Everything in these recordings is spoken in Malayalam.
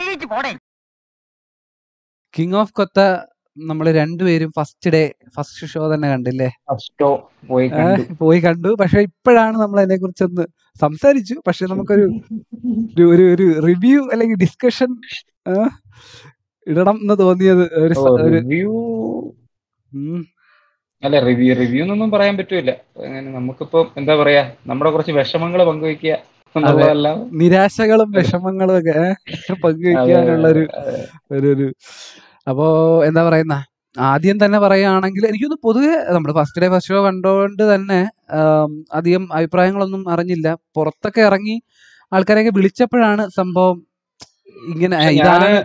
എണീറ്റ് പോടേ കിങ് ഓഫ് കൊത്ത നമ്മൾ രണ്ടുപേരും ഫസ്റ്റ് ഡേ ഫസ്റ്റ് ഷോ തന്നെ കണ്ടില്ലേ ഫസ്റ്റോ പോയി ഏ, കണ്ടു പോയി കണ്ടു പക്ഷെ ഇപ്പോഴാണ് നമ്മൾ അതിനെ കുറിച്ചൊന്ന് സംസാരിച്ചു പക്ഷെ നമുക്കൊരു ഒരു ഒരു ഒരു റിവ്യൂ അല്ലെങ്കിൽ ഡിസ്കഷൻ ഇടണം എന്ന് തോന്നിയത് ഒരു സ- ഒരു റിവ്യൂ ഉം, അല്ല റിവ്യൂ റിവ്യൂ എന്നൊന്നും പറയാൻ പറ്റൂല അങ്ങനെ നമുക്കിപ്പോ എന്താ പറയാ നമ്മുടെ കുറച്ച് വിഷമങ്ങൾ പങ്കുവെക്കുക എന്നുള്ളതല്ല നിരാശകളും വിഷമങ്ങളും ഒക്കെ ഏ, പങ്കുവെക്കാനുള്ള ഒരു ഒരു ഒരു അപ്പോ എന്താ പറയുന്ന ആദ്യം തന്നെ പറയുകയാണെങ്കിൽ എനിക്കൊന്ന് പൊതുവെ നമ്മൾ ഫസ്റ്റ് ഡേ ഫസ്റ്റ് ഷോ കണ്ടോണ്ട് തന്നെ ആം, അധികം അഭിപ്രായങ്ങളൊന്നും അറിഞ്ഞില്ല പുറത്തൊക്കെ ഇറങ്ങി ആൾക്കാരെയൊക്കെ വിളിച്ചപ്പോഴാണ് സംഭവം ഇങ്ങനെ പക്ഷെ ഇതാണ് ഞാന്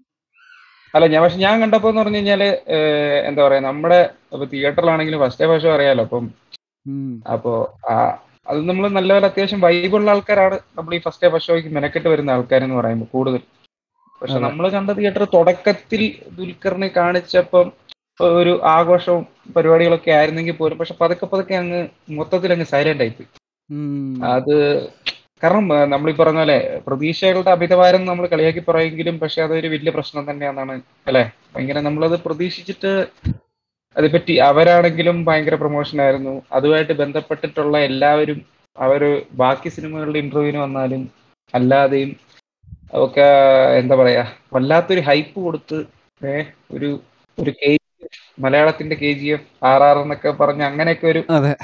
അല്ല ഞാൻ പക്ഷെ ഞാൻ കണ്ടപ്പോ എന്ന് പറഞ്ഞു കഴിഞ്ഞാല് ഏഹ്, എന്താ പറയാ നമ്മുടെ ഇപ്പൊ തിയേറ്ററിലാണെങ്കിലും ഫസ്റ്റ് ഡേ ഫസ്റ്റ് ഷോ അറിയാലോ അപ്പം ഉം, അപ്പോ ആ അത് നമ്മൾ നല്ലപോലെ അത്യാവശ്യം വൈബുള്ള ആൾക്കാരാണ് നമ്മൾ ഈ ഫസ്റ്റ് ഡേ ഫസ്റ്റ് ഷോയ്ക്ക് മെനക്കെട്ട് വരുന്ന ആൾക്കാരെന്ന് പറയുമ്പോൾ കൂടുതൽ പക്ഷെ അതെ. നമ്മൾ കണ്ട തിയേറ്റർ തുടക്കത്തിൽ ദുൽഖറിനെ കാണിച്ചപ്പം ഒരു ആഘോഷവും പരിപാടികളൊക്കെ ആയിരുന്നെങ്കിൽ പോലും പക്ഷെ പതുക്കെ പതുക്കെ അങ്ങ് മൊത്തത്തിൽ അങ്ങ് സൈലന്റ് ആയിപ്പോയി ഉം, അത് കാരണം ആ, നമ്മൾ ഈ പറഞ്ഞ പോലെ പ്രതീക്ഷകളുടെ അമിതഭാരം നമ്മൾ കളിയാക്കി പറയുമെങ്കിലും പക്ഷെ അതൊരു വലിയ പ്രശ്നം തന്നെയാണെന്നാണ് അല്ലെ ഭയങ്കര നമ്മളത് പ്രതീക്ഷിച്ചിട്ട് അതിപ്പറ്റി അവരാണെങ്കിലും ഭയങ്കര പ്രൊമോഷൻ ആയിരുന്നു അതുമായിട്ട് ബന്ധപ്പെട്ടിട്ടുള്ള എല്ലാവരും അവര് ബാക്കി സിനിമകളുടെ ഇന്റർവ്യൂവിന് വന്നാലും അല്ലാതെയും ഒക്കെ എന്താ പറയാ വല്ലാത്തൊരു ഹൈപ്പ് കൊടുത്ത് ഏ ഒരു ഒരു കെ മലയാളത്തിന്റെ കെ ജി എഫ് ആർ ആർ എന്നൊക്കെ പറഞ്ഞ് അങ്ങനെയൊക്കെ ഒരു അതെ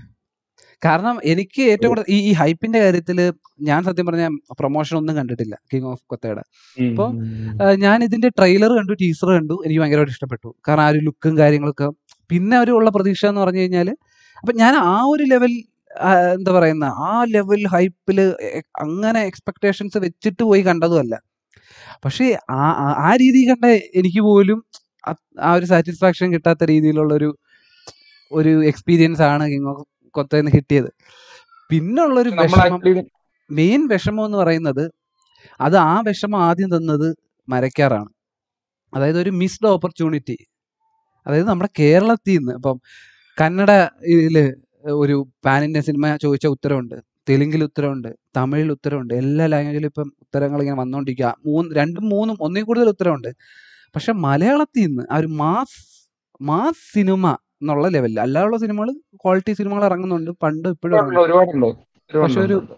കാരണം എനിക്ക് ഏറ്റവും കൂടുതൽ ഈ ഈ ഹൈപ്പിന്റെ കാര്യത്തിൽ ഞാൻ സത്യം പറഞ്ഞ പ്രൊമോഷൻ ഒന്നും കണ്ടിട്ടില്ല കിങ് ഓഫ് കൊത്തയുടെ ഇപ്പൊ ആ, ഞാൻ ഇതിന്റെ ട്രെയിലർ കണ്ടു ടീസർ കണ്ടു എനിക്ക് ഭയങ്കരമായിട്ട് ഇഷ്ടപ്പെട്ടു കാരണം ആ ഒരു ലുക്കും കാര്യങ്ങളൊക്കെ പിന്നെ ഒരു ഉള്ള പ്രതീക്ഷ എന്ന് പറഞ്ഞു കഴിഞ്ഞാൽ അപ്പൊ ഞാൻ ആ ഒരു ലെവൽ എന്താ പറയുന്ന ആ ലെവൽ ഹൈപ്പിൽ അങ്ങനെ എക്സ്പെക്ടേഷൻസ് വെച്ചിട്ട് പോയി കണ്ടതുമല്ല പക്ഷേ ആ ആ- ആ രീതി കണ്ട എനിക്ക് പോലും അ- ആ ഒരു സാറ്റിസ്ഫാക്ഷൻ കിട്ടാത്ത രീതിയിലുള്ള ഒരു ഒരു എക്സ്പീരിയൻസ് ആണ് കിങ് ഓഫ് കൊത്തന്ന് കിട്ടിയത് പിന്നുള്ളൊരു നമ്മൾ വിഷമം ആക്ച്വലി മെയിൻ വിഷമം എന്ന് പറയുന്നത് അത് ആ വിഷമം ആദ്യം തന്നത് മരക്കാറാണ് അതായത് ഒരു മിസ്ഡ് ഓപ്പർച്യൂണിറ്റി അതായത് നമ്മുടെ കേരളത്തിൽ നിന്ന് ഇപ്പം കന്നഡ ഇതില് ഒരു പാൻ ഇന്ത്യൻ സിനിമ ചോദിച്ച ഉത്തരവുണ്ട് തെലുങ്കിൽ ഉത്തരവുണ്ട് തമിഴിൽ ഉത്തരവുണ്ട് എല്ലാ ലാംഗ്വേജിലും ഇപ്പം ഉത്തരങ്ങൾ ഇങ്ങനെ വന്നുകൊണ്ടിരിക്കുക മൂന്ന് രണ്ടും മൂന്നും ഒന്നിൽ കൂടുതൽ ഉത്തരവുണ്ട് പക്ഷെ മലയാളത്തിൽ നിന്ന് ആ ഒരു മാസ് മാസ് സിനിമ എന്നുള്ള ലെവലിൽ അല്ലാതുള്ള സിനിമകൾ ക്വാളിറ്റി സിനിമകൾ ഇറങ്ങുന്നുണ്ട് പണ്ട് ഇപ്പോഴും ഇറങ്ങുന്നു ഒരുപാടുണ്ട് പക്ഷെ ഒരു ഒരുപാടുണ്ട്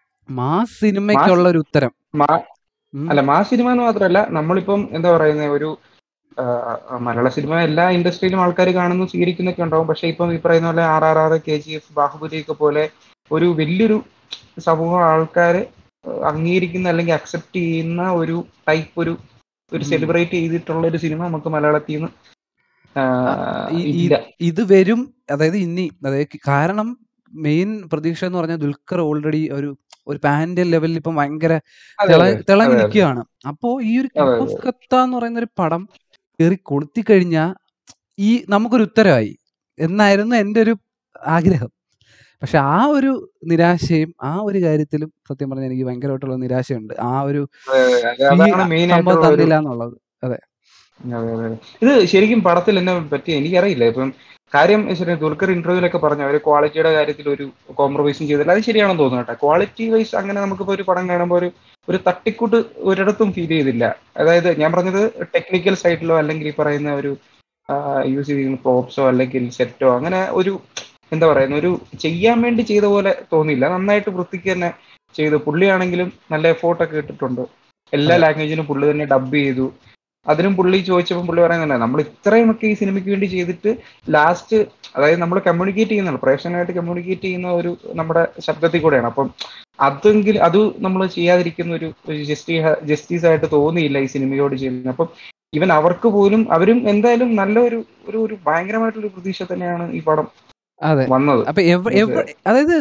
മാസ് സിനിമയ്ക്കുള്ള ഒരു ഉത്തരം മാ- ഉം. അല്ല മാസ് സിനിമ എന്ന് മാത്രമല്ല നമ്മളിപ്പം എന്താ പറയുന്നത് ഒരു ആ, മലയാള സിനിമ എല്ലാ ഇൻഡസ്ട്രിയിലും ആൾക്കാർ കാണുന്നു സ്വീകരിക്കുന്നൊക്കെ ഉണ്ടാവും പക്ഷെ ഇപ്പം ഈ പറയുന്ന പോലെ ആർ ആർ ആർ കെ ജി എഫ് ബാഹുബലി ഒക്കെ പോലെ ഒരു വലിയൊരു സമൂഹം ആൾക്കാർ അംഗീകരിക്കുന്ന അല്ലെങ്കിൽ അക്സെപ്റ്റ് ചെയ്യുന്ന ഒരു ടൈപ്പ് ഒരു ഒരു ഉം. സെലിബ്രേറ്റ് ചെയ്തിട്ടുള്ള ഒരു സിനിമ നമുക്ക് മലയാളത്തിൽ നിന്ന് ആ, ഈ- ഈ- ഇല്ല ഇത് വരും അതായത് ഇനി അതായത് കി- കാരണം മെയിൻ പ്രതീക്ഷ എന്ന് പറഞ്ഞാൽ ദുൽഖർ ഓൾറെഡി ഒരു ഒരു പാൻഡ്യൻ ലെവലിൽ ഇപ്പം ഭയങ്കര അതെ, തിള- അതെ, തിളങ്ങി അതെ, അതെ. നിൽക്കുകയാണ് അപ്പോ ഈ ഒരു അതെ, കിങ് ഓഫ് കത്ത എന്ന് പറയുന്ന ഒരു പടം കയറി കൊളുത്തി കഴിഞ്ഞാൽ ഈ നമുക്കൊരു ഉത്തരവായി എന്നായിരുന്നു എൻ്റെ ഒരു ആഗ്രഹം പക്ഷെ ആ ഒരു നിരാശയും ആ ഒരു കാര്യത്തിലും സത്യം പറഞ്ഞാൽ എനിക്ക് ഭയങ്കരമായിട്ടുള്ള നിരാശയുണ്ട് ആ ഒരു അതെ, അതാണ് മെയിൻ സംഭവം ആയിട്ടുള്ള ഒരു തന്നില്ല എന്നുള്ളത് അതെ, അതെ, അതെ. ഇത് ശരിക്കും പടത്തിൽ എന്നെ പറ്റി എനിക്കറിയില്ല ഇപ്പം കാര്യം ശരി ദുൽഖർ ഇന്റർവ്യൂലൊക്കെ പറഞ്ഞു അവര് ക്വാളിറ്റിയുടെ കാര്യത്തിൽ ഒരു കോംപ്രമൈസും ചെയ്തില്ല അത് ശരിയാണെന്ന് തോന്നുന്നു കേട്ടോ ക്വാളിറ്റി വൈസ് അങ്ങനെ നമുക്കിപ്പോ ഒരു പടം കാണുമ്പോൾ ഒരു ഒരു തട്ടിക്കൂട്ട് ഒരിടത്തും ഫീൽ ചെയ്തില്ല അതായത് ഞാൻ പറഞ്ഞത് ടെക്നിക്കൽ സൈഡിലോ അല്ലെങ്കിൽ ഈ പറയുന്ന ഒരു യൂസ് ചെയ്യുന്ന പ്രോപ്സോ അല്ലെങ്കിൽ സെറ്റോ അങ്ങനെ ഒരു എന്താ പറയുന്ന ഒരു ചെയ്യാൻ വേണ്ടി ചെയ്ത പോലെ തോന്നിയില്ല നന്നായിട്ട് വൃത്തിക്ക് തന്നെ ചെയ്തു പുള്ളിയാണെങ്കിലും നല്ല എഫോർട്ടൊക്കെ ഇട്ടിട്ടുണ്ട് എല്ലാ അതെ. ലാംഗ്വേജിലും പുള്ളി തന്നെ ഡബ് ചെയ്തു അതിനും പുള്ളി ചോദിച്ചപ്പോൾ പുള്ളി പറയുന്നുണ്ട് നമ്മൾ ഇത്രയുമൊക്കെ ഈ സിനിമയ്ക്ക് വേണ്ടി ചെയ്തിട്ട് ലാസ്റ്റ് അതായത് നമ്മൾ കമ്മ്യൂണിക്കേറ്റ് ചെയ്യുന്നതാണ് പ്രേക്ഷകനായിട്ട് കമ്മ്യൂണിക്കേറ്റ് ചെയ്യുന്ന ഒരു നമ്മുടെ ശബ്ദത്തിൽ കൂടെയാണ് അപ്പം അതെങ്കിൽ അത് നമ്മൾ ചെയ്യാതിരിക്കുന്ന ഒരു ജസ്റ്റി ജസ്റ്റിസ് ആയിട്ട് തോന്നിയില്ല ഈ സിനിമയോട് ചെയ്യുന്നത് അപ്പം ഈവൻ അവർക്ക് പോലും അവരും എന്തായാലും നല്ല ഒരു ഒരു ഒരു ഭയങ്കരമായിട്ടുള്ള ഒരു പ്രതീക്ഷ തന്നെയാണ് ഈ പടം അതെ വന്നത് അപ്പൊ എവ എവ അതായത്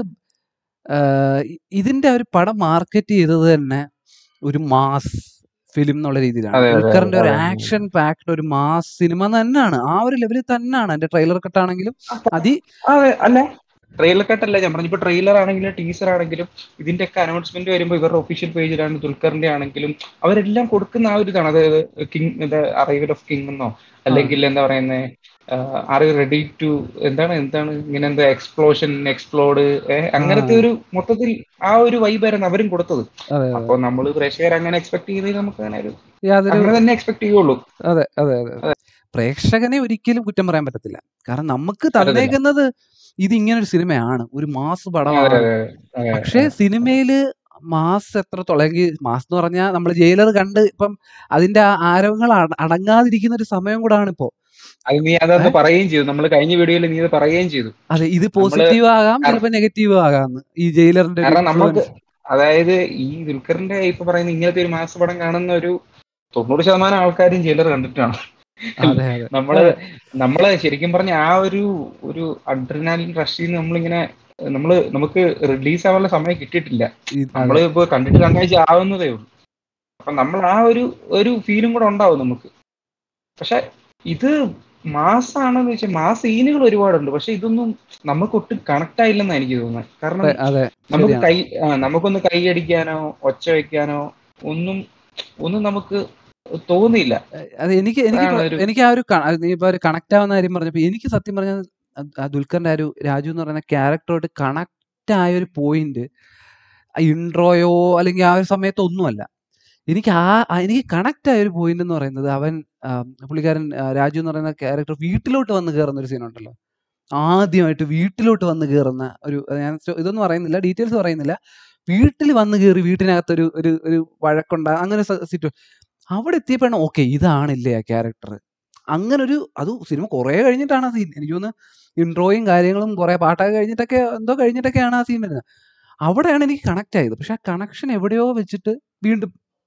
ആഹ് ഇ- ഇതിന്റെ ഒരു പടം മാർക്കറ്റ് ചെയ്തത് തന്നെ ഒരു മാസ് ഫിലിം എന്നുള്ള രീതിയിലാണ് അതെ, അതെ, ദുൽഖറിന്റെ ഒരു അതെ. ആക്ഷൻ പാക്ഡ് ഒരു മാസ് സിനിമ തന്നെയാണ് ആ ഒരു ലെവലിൽ തന്നെയാണ് എന്റെ ട്രെയിലർ കട്ടാണെങ്കിലും അതി അതെ അല്ല ട്രെയിലർ കട്ടല്ല ഞാൻ പറഞ്ഞു ഇപ്പൊ ട്രെയിലർ ആണെങ്കിലും ടീസർ ആണെങ്കിലും ഇതിന്റെ ഒക്കെ അനൗൺസ്മെന്റ് വരുമ്പോൾ ഇവരുടെ ഒഫീഷ്യൽ പേജിലാണ് ദുൽഖറിന്റെ ആണെങ്കിലും അവരെല്ലാം കൊടുക്കുന്ന ആ ഒരു ഇതാണ് അതായത് കിങ് അറൈവൽ ഓഫ് കിങ് എന്നോ അല്ലെങ്കിൽ എന്താ പറയുന്നത് ആർ യു റെഡി ടു എന്താണ് എന്താണ് ഇങ്ങനെ എന്താ എക്സ്പ്ലോഷൻ എക്സ്പ്ലോഡ് അങ്ങനത്തെ ഒരു മൊത്തത്തിൽ ആ ഒരു വൈബായിരുന്നു അവരും കൊടുത്തത് അതെ അപ്പൊ നമ്മൾ പ്രേക്ഷകർ അങ്ങനെ എക്സ്പെക്ട് ചെയ്തത് നമുക്ക് അങ്ങനെ ഒരു യാതൊരു അങ്ങനെ തന്നെ എക്സ്പെക്ട് ചെയ്യുള്ളൂ അതെ അതെ അതെ അതെ. പ്രേക്ഷകനെ ഒരിക്കലും കുറ്റം പറയാൻ പറ്റത്തില്ല കാരണം നമുക്ക് പറ്റത്തില്ല. തന്നേക്കുന്നത് ഇത് ഇങ്ങനെ ഒരു സിനിമയാണ് ഒരു മാസ് അതെ പടമാണ് അതെ അതെ പക്ഷേ സിനിമയില് മാസ് എത്രത്തോളം അല്ലെങ്കിൽ മാസ് എന്ന് പറഞ്ഞാൽ നമ്മൾ ജയിലർ കണ്ട് ഇപ്പം അതിന്റെ ആ ആരവങ്ങൾ അട- അടങ്ങാതിരിക്കുന്ന ഒരു സമയം കൂടാണ് ഇപ്പോ അത് നീ അതന്ന് പറയുകയും ചെയ്തു നമ്മൾ കഴിഞ്ഞ വീഡിയോയിൽ നീ അത് പറയുകയും ചെയ്തു അതെ ഇത് നമ്മള് പോസിറ്റീവ് ആകാം കാരണം- ചിലപ്പോൾ നെഗറ്റീവ് ആകാം ഈ ജയിലറിന്റെ ഒരു കാരണം നമുക്ക് influence. അതായത് ഈ ദുൽഖറിന്റെ ഇപ്പൊ പറയുന്ന ഇങ്ങനത്തെ ഒരു മാസ പടം കാണുന്ന ഒരു തൊണ്ണൂറ് ശതമാനം ആൾക്കാരും ജയിലർ കണ്ടിട്ടാണ് അതെ അതെ നമ്മള് നമ്മള് ശരിക്കും പറഞ്ഞ ആ ഒരു ഒരു അഡ്രിനാലിൻ റഷിൽ നിന്ന് നമ്മളിങ്ങനെ നമ്മള് നമുക്ക് റിലീസ് ആവാനുള്ള സമയം കിട്ടിയിട്ടില്ല ഈ- നമ്മൾ അതെ. ഇപ്പൊ കണ്ടിട്ട് രണ്ടാഴ്ച ആവുന്നതേ ഉള്ളൂ അപ്പൊ നമ്മൾ ആ ഒരു ഒരു ഫീലും കൂടെ ഉണ്ടാവും നമുക്ക് പക്ഷെ ഇത് മാസാണെന്ന് വെച്ചാൽ മാസ് സീനുകൾ ഒരുപാടുണ്ട് പക്ഷെ ഇതൊന്നും നമുക്ക് ഒട്ടും കണക്ട് ആയില്ലെന്നാണ് എനിക്ക് തോന്നുന്നത് കാരണം അതെ, അതെ നമുക്ക് ശരിയാണ് കൈ ആ, നമുക്കൊന്ന് കൈയടിക്കാനോ ഒച്ച വെക്കാനോ ഒന്നും ഒന്നും നമുക്ക് തോന്നിയില്ല അത് എനിക്ക് എനിക്ക് അതാണ് പ- ഒരു- എനിക്ക് ആ ഒരു ക- അത് നീ ഇപ്പൊ ഒരു കണക്ട് ആവുന്ന കാര്യം പറഞ്ഞപ്പോ എനിക്ക് സത്യം പറഞ്ഞാൽ ആ ദുൽഖറിന്റെ ആ ഒരു രാജു എന്ന് പറയുന്ന ക്യാരക്ടറോട്ട് കണക്ട് ആയ ഒരു പോയിന്റ് ഇൻട്രോയോ അല്ലെങ്കിൽ ആ ഒരു സമയത്ത് ഒന്നുമല്ല എനിക്ക് ആ ആ എനിക്ക് കണക്ട് ആയ ഒരു പോയിന്റ് എന്ന് പറയുന്നത് അവൻ ആ, പുള്ളിക്കാരൻ ആ, രാജു എന്ന് പറയുന്ന ക്യാരക്ടർ വീട്ടിലോട്ട് വന്ന് കയറുന്ന ഒരു സീൻ ഉണ്ടല്ലോ ആദ്യമായിട്ട് വീട്ടിലോട്ട് വന്ന് കയറുന്ന ഒരു അത് ഞാൻ ചോ- ഇതൊന്നും പറയുന്നില്ല ഡീറ്റെയിൽസ് പറയുന്നില്ല വീട്ടിൽ വന്ന് കയറി വീട്ടിനകത്തൊരു ഒരു ഒരു വഴക്കുണ്ടാ അങ്ങനെ സിറ്റുവേഷൻ അവിടെ എത്തിയപ്പോഴാണ് ഓക്കെ ഇതാണില്ലേ ആ ക്യാരക്ടർ അങ്ങനെ ഒരു അത് സിനിമ കുറേ കഴിഞ്ഞിട്ടാണ് ആ സീൻ എനിക്ക് തോന്നുന്നു ഇൻട്രോയും കാര്യങ്ങളും കുറേ പാട്ടൊക്കെ കഴിഞ്ഞിട്ടൊക്കെ എന്തോ കഴിഞ്ഞിട്ടൊക്കെയാണ് ആ സീൻ വരുന്നത് അവിടെയാണ് എനിക്ക് കണക്ട് ആയത് പക്ഷെ ആ കണക്ഷൻ എവിടെയോ വെച്ചിട്ട് വീണ്ടും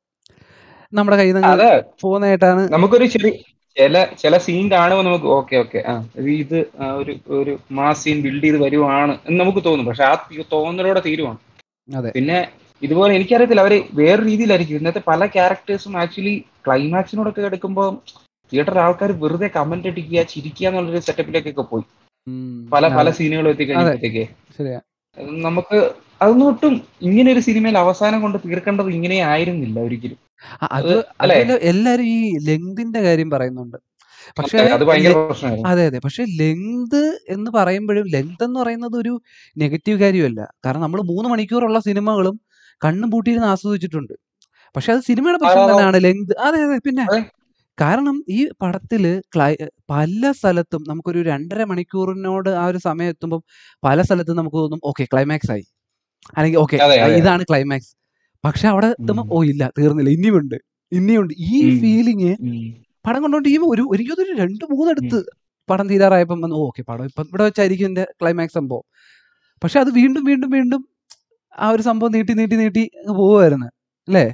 നമ്മുടെ കയ്യിൽ നിന്ന് അതെ പോകുന്നതായിട്ടാണ് നമുക്കൊരു ചെറിയ ചില ചില സീൻ കാണുമ്പോൾ നമുക്ക് ഓക്കെ ഓക്കെ ആ ഇത് ഇത് ആ ഒരു ഒരു മാസ് സീൻ ബിൽഡ് ചെയ്ത് വരുവാണ് എന്ന് നമുക്ക് തോന്നും പക്ഷെ ആ തി- തോന്നലോടെ തീരുവാണ് അതെ പിന്നെ ഇതുപോലെ എനിക്കറിയത്തില്ല അവര് വേറെ രീതിയിലായിരിക്കും ഇന്നത്തെ പല ക്യാരക്ടേഴ്സും ആക്ച്വലി ക്ലൈമാക്സിനോടൊക്കെ എടുക്കുമ്പോൾ തിയേറ്ററിൽ ആൾക്കാർ വെറുതെ കമന്റ് അടിക്കുക ചിരിക്കുക എന്നുള്ളൊരു സെറ്റപ്പിലേക്കൊക്കെ പോയി ഉം, പല പല അതെ, സീനുകളും എത്തിക്കഴിഞ്ഞപ്പോഴത്തേക്ക് ശരിയാ നമുക്ക് അതൊന്നും ഒട്ടും ഇങ്ങനെ ഒരു സിനിമയിൽ അവസാനം കൊണ്ട് തീർക്കേണ്ടത് ഇങ്ങനെ ആയിരുന്നില്ല ഒരിക്കലും ആ, അത് അത് അല്ലേ? അതില് എല്ലാരും ഈ ലെങ്തിന്റെ കാര്യം പറയുന്നുണ്ട് പക്ഷെ അത് ഭയങ്കര പ്രശ്നമായിരുന്നു അതെ അതെ പക്ഷെ ലെങ്ത് എന്ന് പറയുമ്പോഴും ലെങ്ത് എന്ന് പറയുന്നത് ഒരു നെഗറ്റീവ് കാര്യമല്ല കാരണം നമ്മൾ മൂന്ന് മണിക്കൂറുള്ള സിനിമകളും കണ്ണും പൂട്ടിയിരുന്ന് ആസ്വദിച്ചിട്ടുണ്ട് പക്ഷെ അത് സിനിമയുടെ പ്രശ്നം അതെ, അതെ. തന്നെയാണ് ലെങ്ത് അതെ അതെ പിന്നെ അതെ. കാരണം ഈ പടത്തില് ക്ലൈ പല സ്ഥലത്തും നമുക്കൊരു രണ്ടര മണിക്കൂറിനോട് ആ ഒരു സമയം എത്തുമ്പോൾ പല സ്ഥലത്തും നമുക്ക് തോന്നും ഓക്കെ ക്ലൈമാക്സ് ആയി അല്ലെങ്കിൽ ഓക്കെ അതെ, അതെ. ഇതാണ് ക്ലൈമാക്സ് പക്ഷെ അവിടെ എത്തുമ്പോൾ ഉം. ഓ ഇല്ല തീർന്നില്ല ഇനിയുമുണ്ട് ഇനിയുണ്ട് ഈ ഉം. ഫീലിംഗ് ഉം. പടം കൊണ്ടോണ്ട് ഈ ഒരു എനിക്കൊരു രണ്ട് മൂന്നെടുത്ത് പടം തീരാറായപ്പം വന്നു ഓക്കെ പടം ഇപ്പം ഇവിടെ വെച്ചായിരിക്കും ഇതിന്റെ ക്ലൈമാക്സ് സംഭവം പക്ഷെ അത് വീണ്ടും വീണ്ടും വീണ്ടും ആ ഒരു സംഭവം നീട്ടി നീട്ടി നീട്ടി അങ്ങ് പോവുമായിരുന്നു അല്ലേ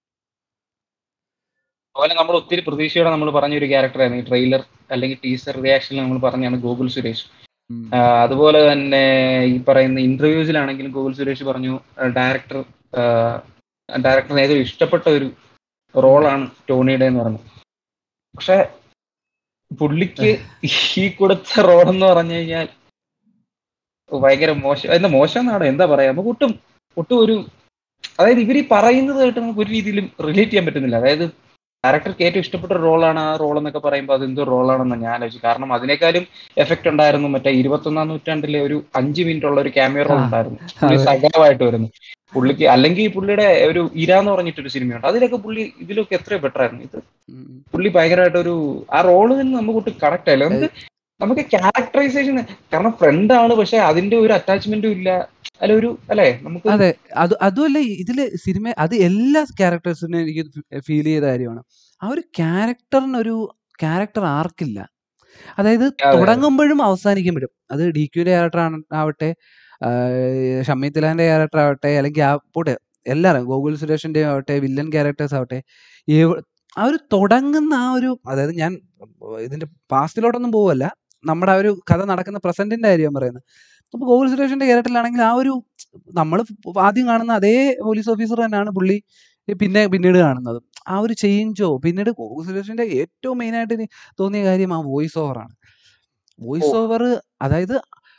അതുപോലെ നമ്മൾ ഒത്തിരി പ്രതീക്ഷയോടെ നമ്മൾ പറഞ്ഞ ഒരു ക്യാരക്ടറായിരുന്നു ഈ ട്രെയിലർ അല്ലെങ്കിൽ ടീസർ റിയാക്ഷനിൽ നമ്മൾ പറഞ്ഞാണ് ഗോകുൽ സുരേഷ് ആ, അതുപോലെ തന്നെ ഈ പറയുന്ന ഇന്റർവ്യൂസിലാണെങ്കിലും ഗോകുൽ സുരേഷ് പറഞ്ഞു ഡയറക്ടർ ഡയറക്ടറിന് ഏറ്റവും ഇഷ്ടപ്പെട്ട ഒരു റോളാണ് ടോണിയുടെ എന്ന് പറഞ്ഞു പക്ഷെ പുള്ളിക്ക് ഈ കൊടുത്ത റോൾ എന്ന് പറഞ്ഞു കഴിഞ്ഞാൽ ഭയങ്കര മോശം എന്താ മോശം എന്നാണ് എന്താ പറയാ നമുക്ക് ഒട്ടും ഒട്ടും ഒരു അതായത് ഇവർ ഈ പറയുന്നതായിട്ട് നമുക്ക് ഒരു രീതിയിലും റിലേറ്റ് ചെയ്യാൻ പറ്റുന്നില്ല അതായത് ഡയറക്ടർക്ക് ഏറ്റവും ഇഷ്ടപ്പെട്ട ഒരു റോളാണ് ആ റോൾ എന്നൊക്കെ പറയുമ്പോൾ അത് എന്തോ റോളാണെന്ന് ഞാൻ ആലോചിച്ചു കാരണം അതിനേക്കാളും എഫക്റ്റ് ഉണ്ടായിരുന്നു മറ്റേ ഇരുപത്തൊന്നാം നൂറ്റാണ്ടിലെ ഒരു അഞ്ച് മിനിറ്റ് ഉള്ള ഒരു ക്യാമിയോ റോൾ ആ, ഉണ്ടായിരുന്നു പുള്ളി അതെ. സകലമായിട്ട് വരുന്നു പുള്ളിക്ക് അല്ലെങ്കിൽ പുള്ളിയുടെ ഒരു ഇര എന്ന് പറഞ്ഞിട്ടൊരു സിനിമയുണ്ട് അതിലൊക്കെ പുള്ളി ഇതിലൊക്കെ എത്രയോ ബെറ്റർ ആയിരുന്നു ഇത് ഉം. പുള്ളി ഭയങ്കരമായിട്ട് ഒരു ആ റോള് തന്നെ നമുക്ക് ഒട്ടും കറക്റ്റ് ആയില്ല നമുക്ക് നമുക്ക് ക്യാരക്ടറൈസേഷൻ കാരണം ഫ്രണ്ട് ആണ് പക്ഷെ അതിന്റെ ഒരു അറ്റാച്ച്മെന്റും ഇല്ല അല്ല ഒരു അല്ലെ നമുക്ക് അതെ അത് അതുമല്ല ഇതില് സിനിമ അത് എല്ലാ ക്യാരക്ടേഴ്സിനും എനിക്ക് ഫീൽ ചെയ്ത കാര്യമാണ് ആ ഒരു ക്യാരക്ടറിന് ഒരു ക്യാരക്ടർ ആർക്കില്ല അതായത് അതെ. തുടങ്ങുമ്പോഴും അവസാനിക്കുമ്പോഴും അത് ഡി ക്യൂന്റെ ക്യാരക്ടർ ആവട്ടെ ഷമ്മി തിലാന്റെ ക്യാരക്ടർ ആവട്ടെ അല്ലെങ്കിൽ ആ പോട്ടെ എല്ലാവരും ഗോകുൽ സുരേഷിന്റെ ആവട്ടെ വില്ലൻ ക്യാരക്ടേഴ്സ് ആവട്ടെ ഏവ- ആ ഒരു തുടങ്ങുന്ന ആ ഒരു അതായത് ഞാൻ ഇതിന്റെ പാസ്റ്റിലോട്ടൊന്നും പോവല്ല നമ്മുടെ ആ ഒരു കഥ നടക്കുന്ന പ്രസന്റിന്റെ കാര്യം പറയുന്നത് അപ്പൊ ഗോകുൽ സുരേഷിന്റെ ക്യാരക്ടറിലാണെങ്കിൽ ആ ഒരു നമ്മൾ ആദ്യം കാണുന്ന അതേ പോലീസ് ഓഫീസർ തന്നെയാണ് പുള്ളി പിന്നെ പിന്നീട് കാണുന്നത് ആ ഒരു ചേഞ്ചോ പിന്നീട് ഗോകുൽ സുരേഷിന്റെ ഏറ്റവും മെയിൻ ആയിട്ട് എനിക്ക് തോന്നിയ കാര്യം ആ വോയിസ് ഓവറാണ് വോയിസ് ഓവർ അതായത്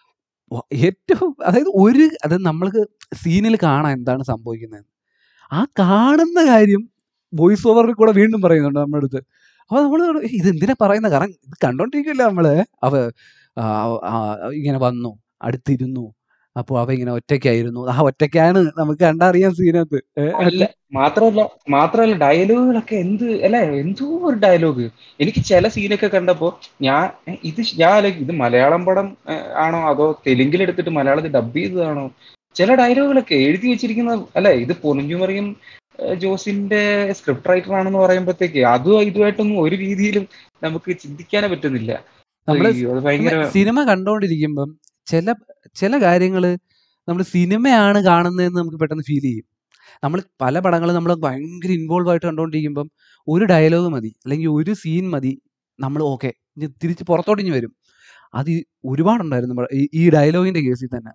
വ- ഏറ്റവും അതായത് ഒരു അത് നമ്മൾക്ക് സീനിൽ കാണാം എന്താണ് സംഭവിക്കുന്നത് ആ കാണുന്ന കാര്യം വോയിസ് ഓവറിൽ കൂടെ വീണ്ടും പറയുന്നുണ്ട് നമ്മുടെ അടുത്ത് അപ്പൊ നമ്മൾ ഇത് എന്തിനാ പറയുന്നത് കാരണം ഇത് കണ്ടോണ്ടിരിക്കില്ല നമ്മള് അവ ആ, ആ, ഇങ്ങനെ വന്നു അടുത്തിരുന്നു അപ്പോൾ അവ ഇങ്ങനെ ഒറ്റയ്ക്കായിരുന്നു ആ ഒറ്റയ്ക്കാണ് നമുക്ക് കണ്ടറിയാം സീനകത്ത് ഏ, അല്ല മാത്രമല്ല മാത്രമല്ല ഡയലോഗുകളൊക്കെ എന്ത് അല്ലെ എന്തോ ഒരു ഡയലോഗ് എനിക്ക് ചില സീനൊക്കെ കണ്ടപ്പോ ഞാൻ ഏ, ഇത് ശ- ഞാൻ ആലോചിക്കും, ഇത് മലയാളം പടം ഏ, ആണോ അതോ തെലുങ്കിൽ എടുത്തിട്ട് മലയാളത്തിൽ ഡബ് ചെയ്തതാണോ ചില ഡയലോഗുകളൊക്കെ എഴുതി വെച്ചിരിക്കുന്ന അല്ലെ ഇത് പൊറിഞ്ഞുമറിയും ജോസിന്റെ സ്ക്രിപ്റ്റ് റൈറ്റർ ആണെന്ന് പറയുമ്പോഴത്തേക്ക് അതും ഇതുമായിട്ടൊന്നും ഒരു രീതിയിലും നമുക്ക് ചിന്തിക്കാനേ പറ്റുന്നില്ല നമ്മള് അയ്യോ, അത് ഭയങ്കര സിനിമ കണ്ടോണ്ടിരിക്കുമ്പം ചില ചില കാര്യങ്ങള് നമ്മൾ സിനിമയാണ് കാണുന്നതെന്ന് നമുക്ക് പെട്ടെന്ന് ഫീൽ ചെയ്യും നമ്മൾ പല പടങ്ങളും നമ്മൾ ഭയങ്കര ഇൻവോൾവ് ആയിട്ട് കണ്ടോണ്ടിരിക്കുമ്പം ഒരു ഡയലോഗ് മതി അല്ലെങ്കിൽ ഒരു സീൻ മതി നമ്മൾ ഓക്കെ തിരിച്ച് പുറത്തോട്ട് ഇഞ്ഞ് വരും അത് ഈ ഒരുപാടുണ്ടായിരുന്നു പ- ഈ- ഈ ഡയലോഗിന്റെ കേസിൽ തന്നെ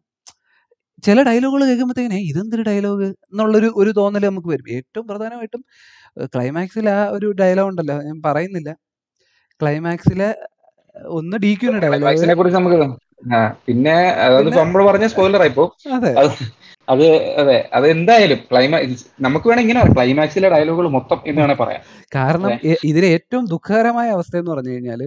ചില ഡയലോഗുകൾ കേൾക്കുമ്പോഴത്തേക്കിനെ ഇതെന്തൊരു ഡയലോഗ് എന്നുള്ളൊരു ഒരു തോന്നൽ നമുക്ക് വരും ഏറ്റവും പ്രധാനമായിട്ടും ക്ലൈമാക്സിൽ ആ ഒരു ഡയലോഗ് ഉണ്ടല്ലോ ഞാൻ പറയുന്നില്ല ക്ലൈമാക്സിലെ ഒന്ന് ഡി ക്യൂന്റെ ഡയലോഗ് ക്ലൈമാക്സിനെ കുറിച്ച് നമുക്ക് ആ, പിന്നെ അത് പിന്നെ നമ്മൾ പറഞ്ഞ സ്പോയിലർ ആയിപ്പോ അതെ അത് അത് അതെ അത് എന്തായാലും ക്ലൈമാക്സ് നമുക്ക് വേണമെങ്കിൽ ഇങ്ങനെ പറയാം ക്ലൈമാക്സിലെ ഡയലോഗുകൾ മൊത്തം എന്ന് വേണേ പറയാം കാരണം അതെ എ- ഇതിലെ ഏറ്റവും ദുഃഖകരമായ അവസ്ഥ എന്ന് പറഞ്ഞു കഴിഞ്ഞാല്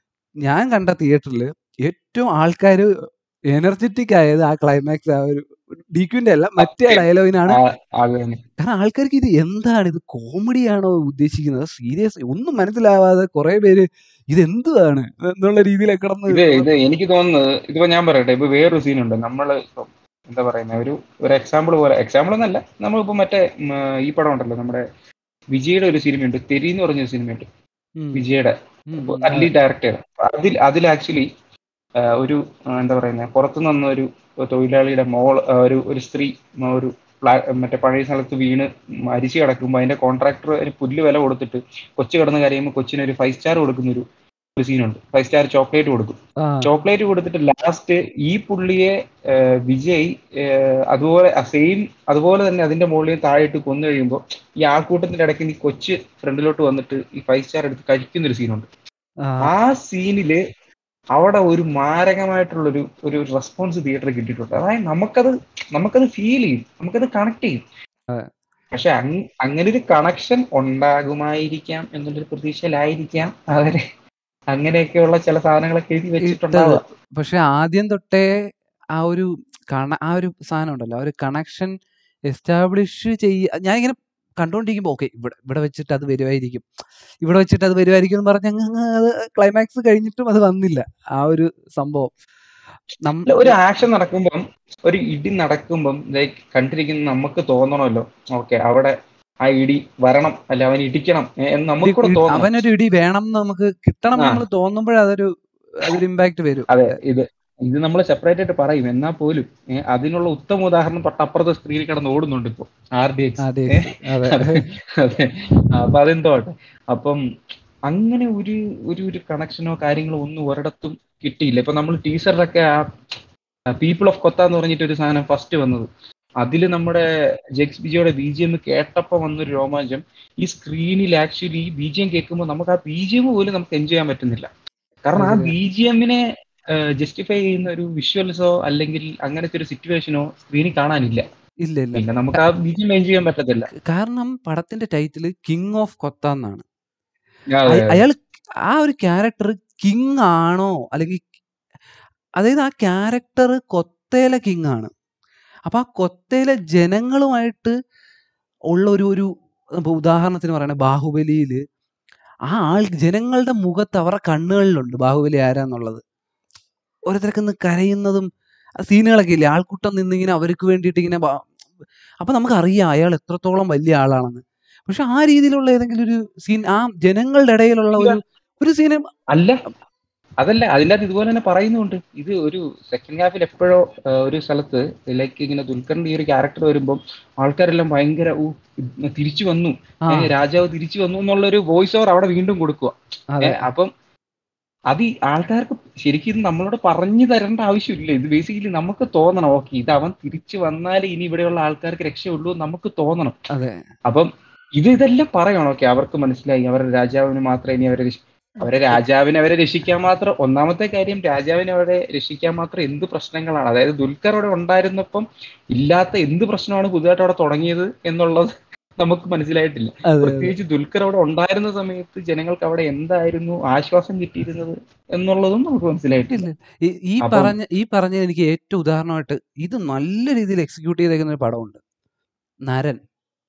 ഞാൻ കണ്ട തിയേറ്ററിൽ ഏറ്റവും ആൾക്കാർ എനർജറ്റിക് ആയത് ആ ക്ലൈമാക്സ് ആ ഒരു ഡിക്യൂന്റെ അല്ല മറ്റേ സത്യം ഡയലോഗിനാണ് ആ, അത് തന്നെ കാരണം ആൾക്കാർക്ക് ഇത് എന്താണ് ഇത് കോമഡിയാണോ ഉദ്ദേശിക്കുന്നത് സീരിയസ് ഒന്നും മനസ്സിലാവാതെ കുറെ പേര് ഇത് എന്തുവാണ് എന്നുള്ള രീതിയിലൊക്കെ കിടന്ന് ഇത് ഇത് എനിക്ക് തോന്നുന്നത് ഇതിപ്പോ ഞാൻ പറയട്ടെ ഇപ്പൊ വേറൊരു സീനുണ്ട് നമ്മള് ഇപ്പം എന്താ പറയുന്ന ഒരു ഒരു എക്സാമ്പിൾ പോലെ എക്സാമ്പിൾ എന്നല്ല നമ്മളിപ്പോ മറ്റേ ഉം, ഈ പടം ഉണ്ടല്ലോ നമ്മുടെ വിജയുടെ ഒരു സിനിമയുണ്ട് തെരി എന്ന് പറഞ്ഞ സിനിമയുണ്ട് ഉം, വിജയുടെ ഉം, ഉം, അതെ. അറ്റ്ലീ ഡയറക്ടർ അതിൽ അതിൽ ആക്ച്വലി ഒരു ആ, എന്താ പറയുന്നത് പുറത്തുനിന്ന് വന്ന ഒരു തൊഴിലാളിയുടെ മോൾ ആ, ഒരു ഒരു സ്ത്രീ ആ, ഒരു പ്ലാ- മറ്റേ പഴയ സ്ഥലത്ത് വീണ് മരിച്ചു കിടക്കുമ്പോൾ അതിന്റെ കോൺട്രാക്ടർ അതിന് പുല്ല് വില കൊടുത്തിട്ട് കൊച്ചു കിടന്ന് കരയുമ്പോൾ കൊച്ചിന് ഒരു ഫൈവ് സ്റ്റാർ കൊടുക്കുന്ന ഒരു ഒരു സീനുണ്ട് ഫൈവ് സ്റ്റാർ ചോക്ലേറ്റ് കൊടുക്കും ആ ചോക്ലേറ്റ് കൊടുത്തിട്ട് ലാസ്റ്റ് ഈ പുള്ളിയെ ആ, വിജയ് ആ, അതുപോലെ സെയിം അതുപോലെ തന്നെ അതിന്റെ മുകളിൽ താഴെയിട്ട് കൊന്നു കഴിയുമ്പോൾ ഈ ആൾക്കൂട്ടത്തിന്റെ ഇടയ്ക്ക് ഈ കൊച്ച് ഫ്രണ്ടിലോട്ട് വന്നിട്ട് ഈ ഫൈവ് സ്റ്റാർ എടുത്ത് കഴിക്കുന്ന ഒരു സീനുണ്ട് ആ ആ സീനില് അവിടെ ഒരു മാരകമായിട്ടുള്ളൊരു ഒരു റെസ്പോൺസ് തിയേറ്ററിൽ കിട്ടിയിട്ടുണ്ട് അതായത് നമുക്കത് നമുക്കത് ഫീൽ ചെയ്യും നമുക്കത് കണക്ട് ചെയ്യും അതെ. പക്ഷെ അങ് അങ്ങനെ ഒരു കണക്ഷൻ ഉണ്ടാകുമായിരിക്കാം എന്നുള്ളൊരു പ്രതീക്ഷയിലായിരിക്കാം അവര് അങ്ങനെയൊക്കെയുള്ള ചില സാധനങ്ങളൊക്കെ എഴുതി ഇട്ടത് വെച്ചിട്ടുണ്ടാവുക പക്ഷെ ആദ്യം തൊട്ടേ ആ ഒരു കണ ആ ഒരു സാധനം ഉണ്ടല്ലോ ആ ഒരു കണക്ഷൻ എസ്റ്റാബ്ലിഷ് ചെയ്യ ഞാൻ ഇങ്ങനെ കണ്ടോണ്ടിരിക്കുമ്പോ ഓക്കെ ഇവിടെ ഇവിടെ വെച്ചിട്ട് അത് വരുമായിരിക്കും ഇവിടെ വെച്ചിട്ട് അത് വരുമായിരിക്കും എന്ന് പറഞ്ഞ് അങ്ങ് അങ്ങ് അത് ക്ലൈമാക്സ് കഴിഞ്ഞിട്ടും അത് വന്നില്ല ആ ഒരു സംഭവം നം- അല്ല, ഒരു ആക്ഷൻ നടക്കുമ്പം ഒരു ഇടി നടക്കുമ്പം ലൈക്ക് കണ്ടിരിക്കുന്ന നമുക്ക് തോന്നണമല്ലോ ഓക്കെ അവിടെ ആ ഇടി വരണം അല്ല അവൻ ഇടിക്കണം ഏ, എന്ന് നമുക്ക് കൂടെ ഇടി- തോന്നണം അവനൊരു ഇടി വേണം എന്ന് നമുക്ക് കിട്ടണം ആ. നമ്മൾ തോന്നുമ്പോഴേ അതൊരു അതൊരു ഇമ്പാക്ട് വരും അതെ ഇത് ഇത് നമ്മൾ സെപ്പറേറ്റ് ആയിട്ട് പറയും എന്നാൽ പോലും ഏ, അതിനുള്ള ഉത്തമ ഉദാഹരണം തൊട്ടപ്പുറത്തെ സ്ക്രീനിൽ കിടന്ന് ഓടുന്നുണ്ട് ഇപ്പൊ ആർ ഡി എക്സ് അതെ അതെ അതെ അതെ അപ്പൊ അതെന്തോ ആട്ടെ അപ്പം അങ്ങനെ ഒരു ഒരു ഒരു കണക്ഷനോ കാര്യങ്ങളോ ഒന്നും ഒരിടത്തും കിട്ടിയില്ല ഇപ്പൊ നമ്മൾ ടീച്ചറിലൊക്കെ ആ പീപ്പിൾ ഓഫ് കൊത്ത എന്ന് പറഞ്ഞിട്ട് ഒരു സാധനം ഫസ്റ്റ് വന്നത് അതിൽ നമ്മുടെ ജെക്സ് ബിജിയുടെ ബി ജി എം കേട്ടപ്പോൾ വന്നൊരു രോമാഞ്ചം ഈ സ്ക്രീനിൽ ആക്ച്വലി ഈ ബി ജി എം കേൾക്കുമ്പോൾ നമുക്ക് ആ ബി ജി എം പോലും നമുക്ക് എൻജോയ് ചെയ്യാൻ പറ്റുന്നില്ല കാരണം ആ അതെ. ബി ജി എമ്മിനെ ജസ്റ്റിഫൈ ചെയ്യുന്ന ഒരു വിഷ്വൽസോ അല്ലെങ്കിൽ അങ്ങനത്തെ ഒരു സിറ്റുവേഷനോ സ്ക്രീനിൽ കാണാനില്ല ഇല്ല ഇല്ല പിന്നെ നമുക്ക് ആ ബി ജി എം എൻജോയ് ചെയ്യാൻ പറ്റത്തില്ല കാരണം പടത്തിന്റെ ടൈറ്റിൽ കിങ് ഓഫ് കൊത്ത എന്നാണ് അതെ, അയ- അയാൾ ആ ഒരു ക്യാരക്ടർ കിങ് ആണോ അല്ലെങ്കിൽ അതായത് ആ ക്യാരക്ടർ കൊത്തയിലെ കിങ് ആണ് അപ്പൊ ആ കൊത്തയിലെ ജനങ്ങളുമായിട്ട് ഉള്ള ഒരു ഒരു ഇപ്പൊ ഉദാഹരണത്തിന് പറയണ ബാഹുബലിയില് ആ ആൾ ജനങ്ങളുടെ മുഖത്ത് അവരുടെ കണ്ണുകളിലുണ്ട് ബാഹുബലി ആരാന്നുള്ളത് ഓരോരുത്തരൊക്കെ നിന്ന് കരയുന്നതും ആ സീനുകളൊക്കെ ഇല്ലേ ആൾക്കൂട്ടം നിന്നിങ്ങനെ അവർക്ക് വേണ്ടിയിട്ട് ഇങ്ങനെ ബാ- അപ്പൊ നമുക്കറിയാം അയാൾ എത്രത്തോളം വലിയ ആളാണെന്ന് പക്ഷെ ആ രീതിയിലുള്ള ഏതെങ്കിലും ഒരു സീൻ ആ ജനങ്ങളുടെ ഇടയിലുള്ള ഒരു ഒരു സീന് അല്ല അതല്ല അതിനകത്ത് ഇതുപോലെ തന്നെ പറയുന്നുണ്ട് ഇത് ഒരു സെക്കൻഡ് ഹാഫിൽ എപ്പോഴോ ആ, ഒരു സ്ഥലത്ത് ലൈക്ക് ഇങ്ങനെ ദുൽഖറിന്റെ ഈ ഒരു ക്യാരക്ടർ വരുമ്പോൾ ആൾക്കാരെല്ലാം ഭയങ്കര ഊ ഇത് തിരിച്ചു വന്നു ആ ഏ, രാജാവ് തിരിച്ചു വന്നു എന്നുള്ള ഒരു വോയിസ് ഓവർ അവിടെ വീണ്ടും കൊടുക്കുക അതെ അപ്പം അത് ഈ ആൾക്കാർക്ക് ശരിക്കും ഇത് നമ്മളോട് പറഞ്ഞു തരേണ്ട ആവശ്യമില്ല ഇത് ബേസിക്കലി നമുക്ക് തോന്നണം ഓക്കെ ഇത് അവൻ തിരിച്ചു വന്നാലേ ഇനി ഇവിടെയുള്ള ആൾക്കാർക്ക് രക്ഷയുള്ളൂ എന്ന് നമുക്ക് തോന്നണം അതെ അപ്പം ഇത് ഇതെല്ലാം പറയണം ഓക്കെ അവർക്ക് മനസ്സിലായി അവരുടെ രാജാവിന് മാത്രമേ ഇനി അവരെ രക്ഷ- അവരെ രാജാവിനെ അവരെ രക്ഷിക്കാൻ മാത്രം ഒന്നാമത്തെ കാര്യം രാജാവിനെ അവരെ രക്ഷിക്കാൻ മാത്രം എന്ത് പ്രശ്നങ്ങളാണ് അതായത് ദുൽഖർ അവിടെ ഉണ്ടായിരുന്നപ്പം ഇല്ലാത്ത എന്ത് പ്രശ്നമാണ് പുതുതായിട്ട് അവിടെ തുടങ്ങിയത് എന്നുള്ളത് നമുക്ക് മനസ്സിലായിട്ടില്ല അതെ അതെ പ്രത്യേകിച്ച് ദുൽഖർ അവിടെ ഉണ്ടായിരുന്ന സമയത്ത് ജനങ്ങൾക്ക് അവിടെ എന്തായിരുന്നു ആശ്വാസം കിട്ടിയിരുന്നത് എന്നുള്ളതും നമുക്ക് മനസ്സിലായിട്ടില്ല ഇല്ല ഈ ഈ അപ്പം പറഞ്ഞ ഈ പറഞ്ഞ എനിക്ക് ഏറ്റവും ഉദാഹരണമായിട്ട് ഇത് നല്ല രീതിയിൽ എക്സിക്യൂട്ട് ചെയ്തേക്കുന്ന ഒരു പടമുണ്ട് നരൻ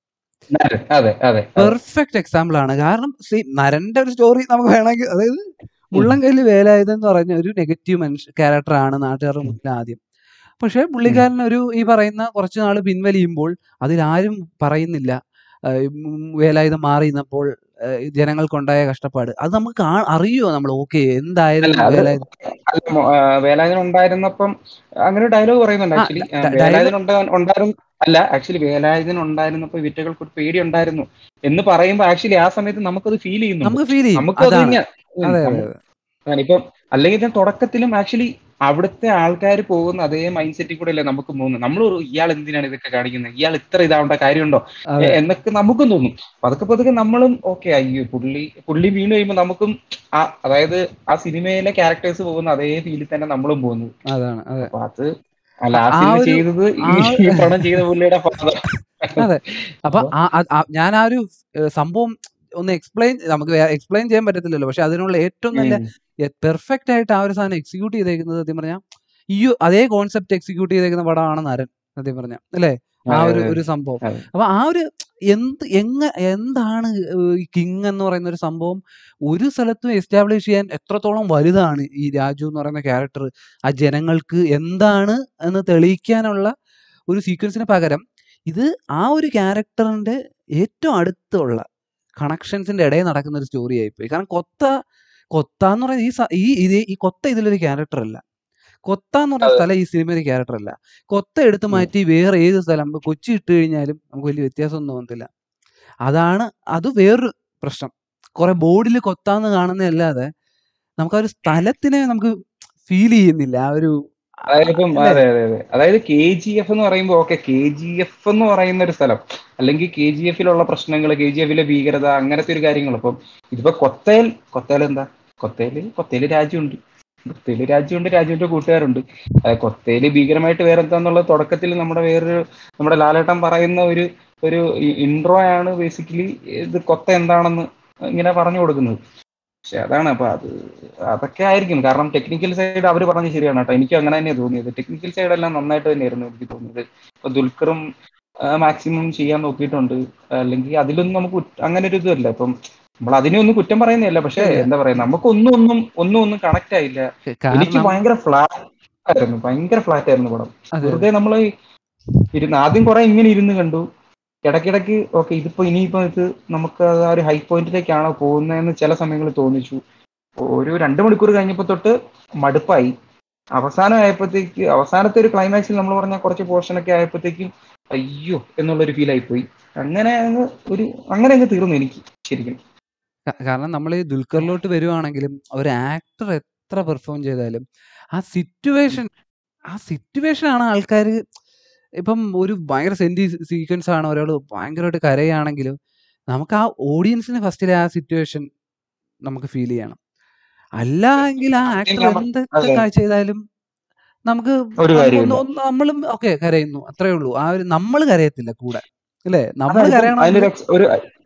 അതെ അതെ അതെ പെർഫെക്റ്റ് എക്സാമ്പിൾ ആണ് കാരണം സി നരന്റെ ഒരു സ്റ്റോറി നമുക്ക് വേണമെങ്കിൽ അതായത് ഉം. മുള്ളംകല്ല് വേലായുധൻ എന്ന് പറഞ്ഞ ഒരു നെഗറ്റീവ് മനുഷ്യ ക്യാരക്ടറാണ് നാട്ടുകാരുടെ മുന്നിൽ ആദ്യം പക്ഷെ ഉം. പുള്ളിക്കാരൻ ഒരു ഈ പറയുന്ന കുറച്ച് നാൾ പിൻവലിയുമ്പോൾ അതിലാരും പറയുന്നില്ല ആ, ഉം, വേലായുധം മാറി നിന്നപ്പോൾ ആ, ജനങ്ങൾക്കുണ്ടായ കഷ്ടപ്പാട് അത് നമുക്ക് കാ- അറിയുമോ നമ്മൾ ഓക്കെ അല്ല എന്തായിരുന്നു അത് വേലായുധം അല്ല മൊ- ആ, വേലായുധൻ ഉണ്ടായിരുന്നപ്പം അങ്ങനെ ഡയലോഗ് പറയുന്നുണ്ട് ആ ആക്ച്വലി ഡയലോഗ് വേലായുധൻ ഉണ്ടാ- ഉണ്ടായിരുന്നു അല്ല ആക്ച്വലി വേലായുധൻ ഉണ്ടായിരുന്നപ്പോ വിറ്റകൾക്ക് ഒരു പേടി ഉണ്ടായിരുന്നു എന്ന് പറയുമ്പോൾ ആക്ച്വലി ആ സമയത്ത് നമുക്കത് ഫീൽ ചെയ്യുന്നുണ്ട് നമുക്ക് ഫീൽ ചെയ്യും നമുക്കും അത് അതാണ് തന്നെയാ ഉം, അതെ അതെ നമ്മ- അതെ അതാണ് ഇപ്പം അല്ലെങ്കിൽ ഞാൻ തുടക്കത്തിലും ആക്ച്വലി അവിടുത്തെ ആൾക്കാർ പോകുന്ന അതേ മൈൻഡ് സെറ്റിൽ കൂടെ അല്ലേ നമുക്ക് പോകുന്നത് നമ്മൾ ഇയാൾ എന്തിനാണ് ഇതൊക്കെ കാണിക്കുന്നത് ഇയാൾ ഇത്ര ഇതാവേണ്ട കാര്യമുണ്ടോ എ- അതെ എന്നൊക്കെ നമുക്കും തോന്നും പതുക്കെ പതുക്കെ നമ്മളും ഓക്കെ അയ്യോ പുള്ളി പുള്ളി വീണ് കഴിയുമ്പോൾ നമുക്കും ആ അതായത് ആ സിനിമയിലെ ക്യാരക്ടേഴ്സ് പോകുന്ന അതേ ഫീലിൽ തന്നെ നമ്മളും പോകുന്നത് അതാണ് അതെ അപ്പൊ അത് ആ ആ ലാസ്റ്റ് ആ സിനിമ ഒരു ചെയ്തത് ആ ഈ ഈ പടം ചെയ്ത പുള്ളിയുടെ ഫാദർ അതെ അപ്പൊ അപ്പൊ ആ ആ- ആ- ഞാൻ ആ ഒരു ഏഹ്, സംഭവം ഒന്ന് എക്സ്പ്ലെയിൻ നമുക്ക് എക്സ്പ്ലെയിൻ ചെയ്യാൻ പറ്റത്തില്ലല്ലോ പക്ഷെ അതിനുള്ള ഏറ്റവും നല്ല ഉം, പെർഫെക്റ്റ് ആയിട്ട് ആ ഒരു സാധനം എക്സിക്യൂട്ട് ചെയ്തേക്കുന്നത് സത്യം പറഞ്ഞാൽ ഈ ഒരു- അതേ കോൺസെപ്റ്റ് എക്സിക്യൂട്ട് ചെയ്തേക്കുന്ന പടമാണ് നരൻ സത്യം പറഞ്ഞ അല്ലേ ആ അതെ ഒരു അതെ ഒരു സംഭവം അതെ അപ്പൊ ആ ഒരു എന്ത് എങ്ങ എന്താണ് ഈ കിങ് എന്ന് പറയുന്ന ഒരു സംഭവം ഒരു സ്ഥലത്തും എസ്റ്റാബ്ലിഷ് ചെയ്യാൻ എത്രത്തോളം വലുതാണ് ഈ രാജു എന്ന് പറയുന്ന ക്യാരക്ടർ ആ ജനങ്ങൾക്ക് എന്താണ് എന്ന് തെളിയിക്കാനുള്ള ഒരു സീക്വൻസിന് പകരം ഇത് ആ ഒരു ക്യാരക്ടറിന്റെ ഏറ്റവും അടുത്തുള്ള കണക്ഷൻസിന്റെ ഇടയിൽ നടക്കുന്ന ഒരു സ്റ്റോറി ആയിപ്പോയി കാരണം കൊത്ത കൊത്ത എന്ന് പറയുന്ന ഈ സ- ഈ ഇത് ഈ കൊത്ത ഇതിലൊരു ക്യാരക്ടർ അല്ല കൊത്ത എന്ന് പറഞ്ഞ അതെ സ്ഥലം ഈ സിനിമയിൽ ക്യാരക്ടർ അല്ല കൊത്ത എടുത്ത് ഉം. മാറ്റി വേറെ ഏത് സ്ഥലം ഇപ്പൊ കൊച്ചി ഇട്ട് കഴിഞ്ഞാലും നമുക്ക് വലിയ വ്യത്യാസമൊന്നും തോന്നത്തില്ല അതാണ് അത് വേറൊരു പ്രശ്നം കുറെ ബോർഡിൽ കൊത്താന്ന് കാണുന്നതല്ലാതെ നമുക്ക് ആ ഒരു സ്ഥലത്തിനെ നമുക്ക് ഫീൽ ചെയ്യുന്നില്ല ആ ഒരു അതായത് ഇപ്പം അല്ലേ അതെ അതെ അതെ അതായത് കെ ജി എഫ് എന്ന് പറയുമ്പോൾ ഓക്കെ കെ ജി എഫ് എന്ന് പറയുന്ന ഒരു സ്ഥലം അല്ലെങ്കിൽ കെ ജി എഫിലുള്ള പ്രശ്നങ്ങൾ കെ ജി എഫിലെ ഭീകരത അങ്ങനത്തെ ഒരു കാര്യങ്ങൾ ഇപ്പം ഇതിപ്പോ കൊത്തയിൽ കൊത്തയിൽ എന്താ കൊത്തയില് കൊത്തയില് രാജ്യമുണ്ട് കൊത്തയില് രാജ്യമുണ്ട് രാജ്യത്തിന്റെ കൂട്ടുകാരുണ്ട് അതായത് കൊത്തയില് ഭീകരമായിട്ട് വേറെ എന്താന്നുള്ള തുടക്കത്തിൽ നമ്മുടെ വേറൊരു നമ്മുടെ ലാലേട്ടൻ പറയുന്ന ഒരു ഒരു ഇൻട്രോ ആണ് ബേസിക്കലി ഇത് കൊത്ത എന്താണെന്ന് ഇങ്ങനെ പറഞ്ഞു കൊടുക്കുന്നത് പക്ഷെ അതാണ് അപ്പൊ അത് അതൊക്കെ ആയിരിക്കും കാരണം ടെക്നിക്കൽ സൈഡ് അവർ പറഞ്ഞത് ശരിയാണ് കേട്ടോ എനിക്ക് അങ്ങനെ തന്നെയാണ് തോന്നിയത് ടെക്നിക്കൽ സൈഡ് എല്ലാം നന്നായിട്ട് തന്നെയായിരുന്നു എനിക്ക് തോന്നിയത് ഇപ്പൊ ദുൽഖറും മാക്സിമം ചെയ്യാൻ നോക്കിയിട്ടുണ്ട് അല്ലെങ്കിൽ അതിലൊന്നും നമുക്ക് കുറ്റ- അങ്ങനെ ഒരു ഇതല്ല ഇപ്പം നമ്മൾ അതിനെ ഒന്നും കുറ്റം പറയുന്നില്ല പക്ഷെ ഇല്ല എന്താ പറയാ നമുക്ക് ഒന്നും ഒന്നും ഒന്നും ഒന്നും കണക്ട് ആയില്ല എനിക്ക് കാരണം ഭയങ്കര ഫ്ലാറ്റ് ആയിരുന്നു ഭയങ്കര ഫ്ലാറ്റ് ആയിരുന്നു പടം അതെ വെറുതെ നമ്മൾ ഇരുന്ന് ആദ്യം കുറെ ഇങ്ങനെ ഇരുന്ന് കണ്ടു ഇടയ്ക്കിടയ്ക്ക് ഓക്കെ ഇതിപ്പോ ഇനിയിപ്പോ ഇത് നമുക്ക് ആ ഒരു ഹൈ പോയിന്റിലേക്കാണോ പോകുന്നതെന്ന് ചില സമയങ്ങളിൽ തോന്നിച്ചു ഒരു രണ്ട് മണിക്കൂർ കഴിഞ്ഞപ്പോൾ തൊട്ട് മടുപ്പായി അവസാനം ആയപ്പോഴത്തേക്ക് അവസാനത്തെ ഒരു ക്ലൈമാക്സിൽ നമ്മൾ പറഞ്ഞ കുറച്ച് പോർഷൻ ഒക്കെ ആയപ്പോഴത്തേക്കും അയ്യോ എന്നുള്ളൊരു ഫീൽ ആയിപ്പോയി അങ്ങനെ അങ്ങ് ഒരു അങ്ങനെ അങ്ങ് തീർന്നു എനിക്ക് ശരിക്കും ക- കാരണം നമ്മൾ ഈ ദുൽഖറിലോട്ട് വരുവാണെങ്കിലും ഒരു ആക്ടർ എത്ര പെർഫോം ചെയ്താലും ആ സിറ്റുവേഷൻ ആ സിറ്റുവേഷൻ ആണ് ആൾക്കാർ ഇപ്പം ഒരു ഭയങ്കര സെന്റി സീക്വൻസ് ആണ് ഒരാൾ ഭയങ്കരമായിട്ട് കരയാണെങ്കിലും നമുക്ക് ആ ഓഡിയൻസിന് ഫസ്റ്റിലെ ആ സിറ്റുവേഷൻ നമുക്ക് ഫീൽ ചെയ്യണം അല്ല എങ്കിൽ ആ ആക്ടർ ഞാൻ പ- എന്തൊക്കെ അതെ കാഴ്ച ചെയ്താലും നമുക്ക് ഒരു നമുക്ക് കാര്യമില്ല ഒന്ന് ഒന്ന് നമ്മളും ഓക്കെ കരയുന്നു അത്രേ ഉള്ളൂ ആ ഒരു നമ്മൾ കരയത്തില്ല കൂടെ അല്ലേ നമ്മൾ അതാണ് ഇപ്പം കരയണമെങ്കിൽ അതിലൊരു ex- ഒരു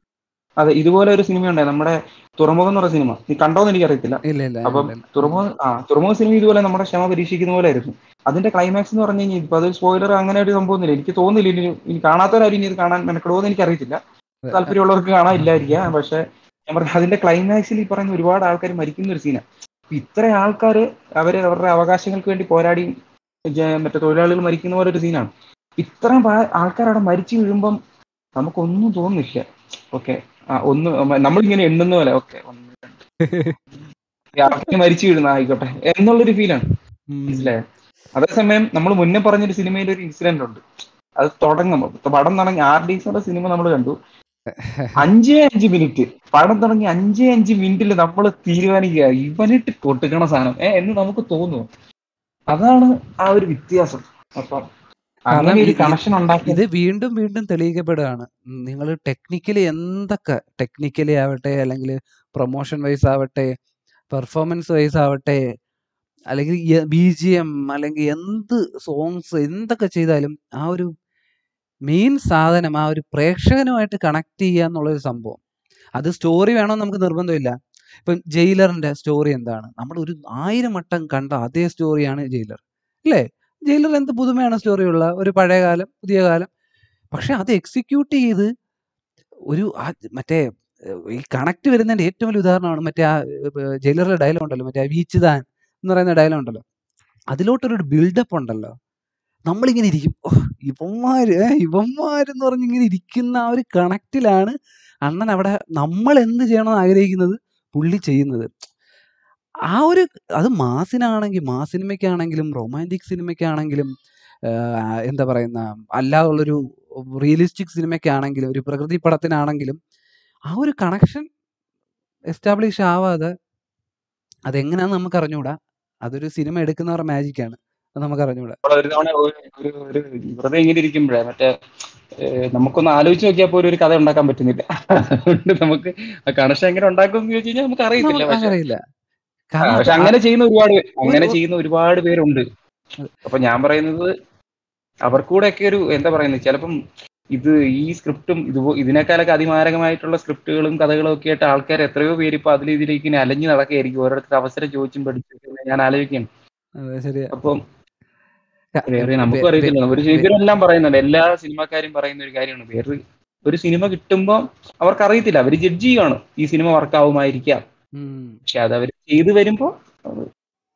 അതെ ഇതുപോലെ ഒരു സിനിമ ഉണ്ടായി നമ്മുടെ തുറമുഖം എന്ന് പറഞ്ഞ സിനിമ നീ കണ്ടോന്ന് എനിക്കറിയത്തില്ല ഇല്ല ഇല്ല അപ്പം ഇല്ല ഇല്ല തുറമുഖ ആ തുറമുഖ സിനിമ ഇതുപോലെ നമ്മുടെ ക്ഷമ പരീക്ഷിക്കുന്ന പോലെ ആയിരുന്നു അതിന്റെ ക്ലൈമാക്സ് എന്ന് പറഞ്ഞു കഴിഞ്ഞാൽ ഇപ്പൊ അത് സ്പോയിലർ അങ്ങനെ ഒരു സംഭവമൊന്നുമില്ല എനിക്ക് തോന്നുന്നില്ല ഇനി ഇനി കാണാത്തവരാരും ഇനി ഇത് കാണാൻ മെനക്കെടുമോന്ന് എനിക്ക് അറിയത്തില്ല അതെ. താല്പര്യമുള്ളവർക്ക് കാണാൻ ഇല്ലായിരിക്കാം പക്ഷെ ഞാൻ പറഞ്ഞു അതിന്റെ ക്ലൈമാക്സിൽ ഈ പറയുന്ന ഒരുപാട് ആൾക്കാർ മരിക്കുന്ന ഒരു സീനാണ് ഇത്ര ആൾക്കാർ അവര് അവരുടെ അവകാശങ്ങൾക്ക് വേണ്ടി പോരാടി ജ- മറ്റേ തൊഴിലാളികൾ മരിക്കുന്ന പോലെ ഒരു സീനാണ് ഇത്രയും ആൾക്കാർ അവിടെ മരിച്ചു വീഴുമ്പം നമുക്കൊന്നും തോന്നുന്നില്ല ഓക്കെ ഒന്ന് നമ്മളിങ്ങനെ എണ്ണുന്ന പോലെ ഓക്കെ ഒന്ന് ഈ ആൾക്കാർ മരിച്ചു വീഴുന്ന ആയിക്കോട്ടെ എന്നുള്ളൊരു ഫീലാണ് ഉം. മനസ്സിലായോ അതേസമയം നമ്മൾ മുന്നേ പറഞ്ഞൊരു സിനിമയിൽ ഒരു ഇൻസിഡന്റ് ഉണ്ട് അത് തുടങ്ങുമ്പോൾ പടം തുടങ്ങി ആർ ഡി സിനിമ നമ്മൾ കണ്ടു അഞ്ചേ അഞ്ച് മിനിറ്റ് പടം തുടങ്ങി അഞ്ചേ അഞ്ച് മിനിറ്റിൽ നമ്മൾ തീരുമാനിക്കുക ഇവനിട്ട് കൊട്ടുക്കണ സാധനം ഏ എന്ന് നമുക്ക് തോന്നുന്നു അതാണ് ആ ഒരു വ്യത്യാസം അപ്പം അങ്ങനെ കാരണം ഒരു ഇ- കണക്ഷൻ ഉണ്ടാക്കി ഇത് വീണ്ടും വീണ്ടും തെളിയിക്കപ്പെടുകയാണ് നിങ്ങൾ ടെക്നിക്കലി എന്തൊക്കെ ടെക്നിക്കലി ആവട്ടെ അല്ലെങ്കിൽ പ്രൊമോഷൻ വൈസ് ആവട്ടെ പെർഫോമൻസ് വൈസ് ആവട്ടെ അല്ലെങ്കിൽ ബി ജി എം അല്ലെങ്കിൽ എന്ത് സോങ്സ് എന്തൊക്കെ ചെയ്താലും ആ ഒരു മെയിൻ സാധനം ആ ഒരു പ്രേക്ഷകനുമായിട്ട് കണക്ട് ചെയ്യുക എന്നുള്ളൊരു സംഭവം അത് സ്റ്റോറി വേണമെന്ന് നമുക്ക് നിർബന്ധമില്ല ഇപ്പം ജയിലറിന്റെ സ്റ്റോറി എന്താണ് നമ്മൾ ഒരു ആയിരം വട്ടം കണ്ട അതേ സ്റ്റോറിയാണ് ജയിലർ അല്ലേ ജയിലർ എന്ത് പുതുമയാണ് സ്റ്റോറിയുള്ള ഒരു പഴയ കാലം പുതിയ കാലം പക്ഷെ അത് എക്സിക്യൂട്ട് ചെയ്ത് ഒരു ആ മറ്റേ ഏഹ്, ഈ കണക്ട് വരുന്നതിന്റെ ഏറ്റവും വലിയ ഉദാഹരണമാണ് മറ്റേ ആ ഏഹ്, ജയിലറിലെ ഡയലോഗ് ഉണ്ടല്ലോ മറ്റേ ആ വീച്ചുതാൻ എന്ന് പറയുന്ന ഡയലോഗ് ഉണ്ടല്ലോ അതിലോട്ടൊരു ബിൽഡപ്പ് ഉണ്ടല്ലോ നമ്മളിങ്ങനെ ഇരിക്കും ഓ ഇവന്മാര് ഏ, ഇവന്മാരെന്ന് പറഞ്ഞ് ഇങ്ങനെ ഇരിക്കുന്ന ആ ഒരു കണക്റ്റിലാണ് അണ്ണൻ അവിടെ നമ്മൾ എന്ത് ചെയ്യണമെന്ന് ആഗ്രഹിക്കുന്നത് പുള്ളി ചെയ്യുന്നത് ആ ഒരു അത് മാസിനാണെങ്കിൽ മാസ് സിനിമയ്ക്കാണെങ്കിലും റൊമാൻറ്റിക് സിനിമയ്ക്കാണെങ്കിലും ആഹ് എന്താ പറയുന്ന അല്ലാതുള്ളൊരു റിയലിസ്റ്റിക് സിനിമയ്ക്കാണെങ്കിലും ഒരു പ്രകൃതി പടത്തിനാണെങ്കിലും ആ ഒരു കണക്ഷൻ എസ്റ്റാബ്ലിഷ് ആവാതെ അതെങ്ങനെയാണെന്ന് നമുക്ക് അറിഞ്ഞൂടാ അതൊരു സിനിമ എടുക്കുന്നവരുടെ മാജിക്കാണ് അത് നമുക്ക് അറിഞ്ഞൂടാ അവിടെ ഒരു തവണ ഒരു ഒരു ഒരു വെറുതെ ഇങ്ങനെ ഇരിക്കുമ്പോഴേ മറ്റേ ഏഹ്, നമുക്കൊന്ന് ആലോചിച്ച് നോക്കിയാൽ പോലും ഒരു കഥ ഉണ്ടാക്കാൻ പറ്റുന്നില്ല അതുകൊണ്ട് നമുക്ക് കണക്ഷൻ എങ്ങനെ ഉണ്ടാക്കും എന്ന് ചോദിച്ചു കഴിഞ്ഞാൽ നമുക്ക് അറിയത്തില്ല നമുക്ക് പക്ഷെ അറിയില്ല ആ, കാരണം അത് പക്ഷെ ആ- അങ്ങനെ ചെയ്യുന്ന ഒരുപാട് പേ- അങ്ങനെ ഒരു- ചെയ്യുന്ന ഒരുപാട് പേരുണ്ട് അത് അപ്പൊ ഞാൻ പറയുന്നത് അവർക്കൂടെ ഒക്കെ ഒരു എന്താ പറയുന്നത് ചിലപ്പം ഇത് ഈ സ്ക്രിപ്റ്റും ഇത് ഇതിനേക്കാളൊക്കെ അതിമാരകമായിട്ടുള്ള സ്ക്രിപ്റ്റുകളും കഥകളും ഒക്കെ ആയിട്ട് ആൾക്കാർ എത്രയോ പേര് ഇപ്പൊ അതിൽ ഇതിലേക്ക് ഇങ്ങനെ അലഞ്ഞു നടക്കുകയായിരിക്കും ഓരോരുത്തർ അവസരം ചോദിച്ചും പഠിച്ചും ഞാൻ ആലോചിക്കുകയാണ് അതെ ശരിയാ അപ്പം ക- വേറെ വെ- നമുക്കും വെ- അറിയത്തില്ല ഒരു വെ- ഇവരെല്ലാം പറയുന്നുണ്ട് എല്ലാ സിനിമാക്കാരും പറയുന്ന ഒരു കാര്യമാണ് വേറെ ഒരു സിനിമ കിട്ടുമ്പോൾ അവർക്ക് അറിയത്തില്ല അവർ ജഡ്ജ് ചെയ്യുകയാണ് ഈ സിനിമ വർക്കാവുമായിരിക്കാം ഉം. പക്ഷെ അത് അവർ ചെയ്തു വരുമ്പോ അത്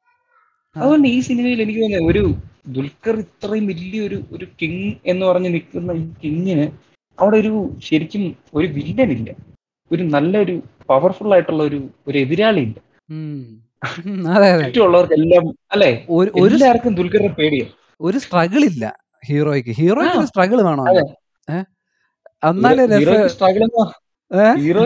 ആ, അതുകൊണ്ട് ഈ സിനിമയിൽ എനിക്ക് തോന്നുന്നത് ഒരു ദുൽഖർ ഇത്രയും വലിയൊരു ഒരു കിങ് എന്ന് പറഞ്ഞ് നിൽക്കുന്ന ഈ കിങ്ങിന് അവിടെ ഒരു ശരിക്കും ഒരു വില്ലൻ ഇല്ല ഒരു നല്ലൊരു പവർഫുൾ ആയിട്ടുള്ള ഒരു ഒരു എതിരാളി ഇല്ല ഉം. ഉം, അതെ അതെ ചുറ്റുമുള്ളവർക്കെല്ലാം അല്ലേ ഒരു ഒരു സ്- എല്ലാവർക്കും ദുൽഖറിനെ പേടിയാണ് ഒരു സ്ട്രഗിൾ ഇല്ല ഹീറോയ്ക്ക് ഹീറോയ്ക്ക് ആ ഒരു സ്ട്രഗിൾ വേണോ അതെ ഏഹ് എന്നാലേ രസ ഹീറോയ്ക്ക് സ്ട്രഗിൾ ഏഹ് ഹീറോ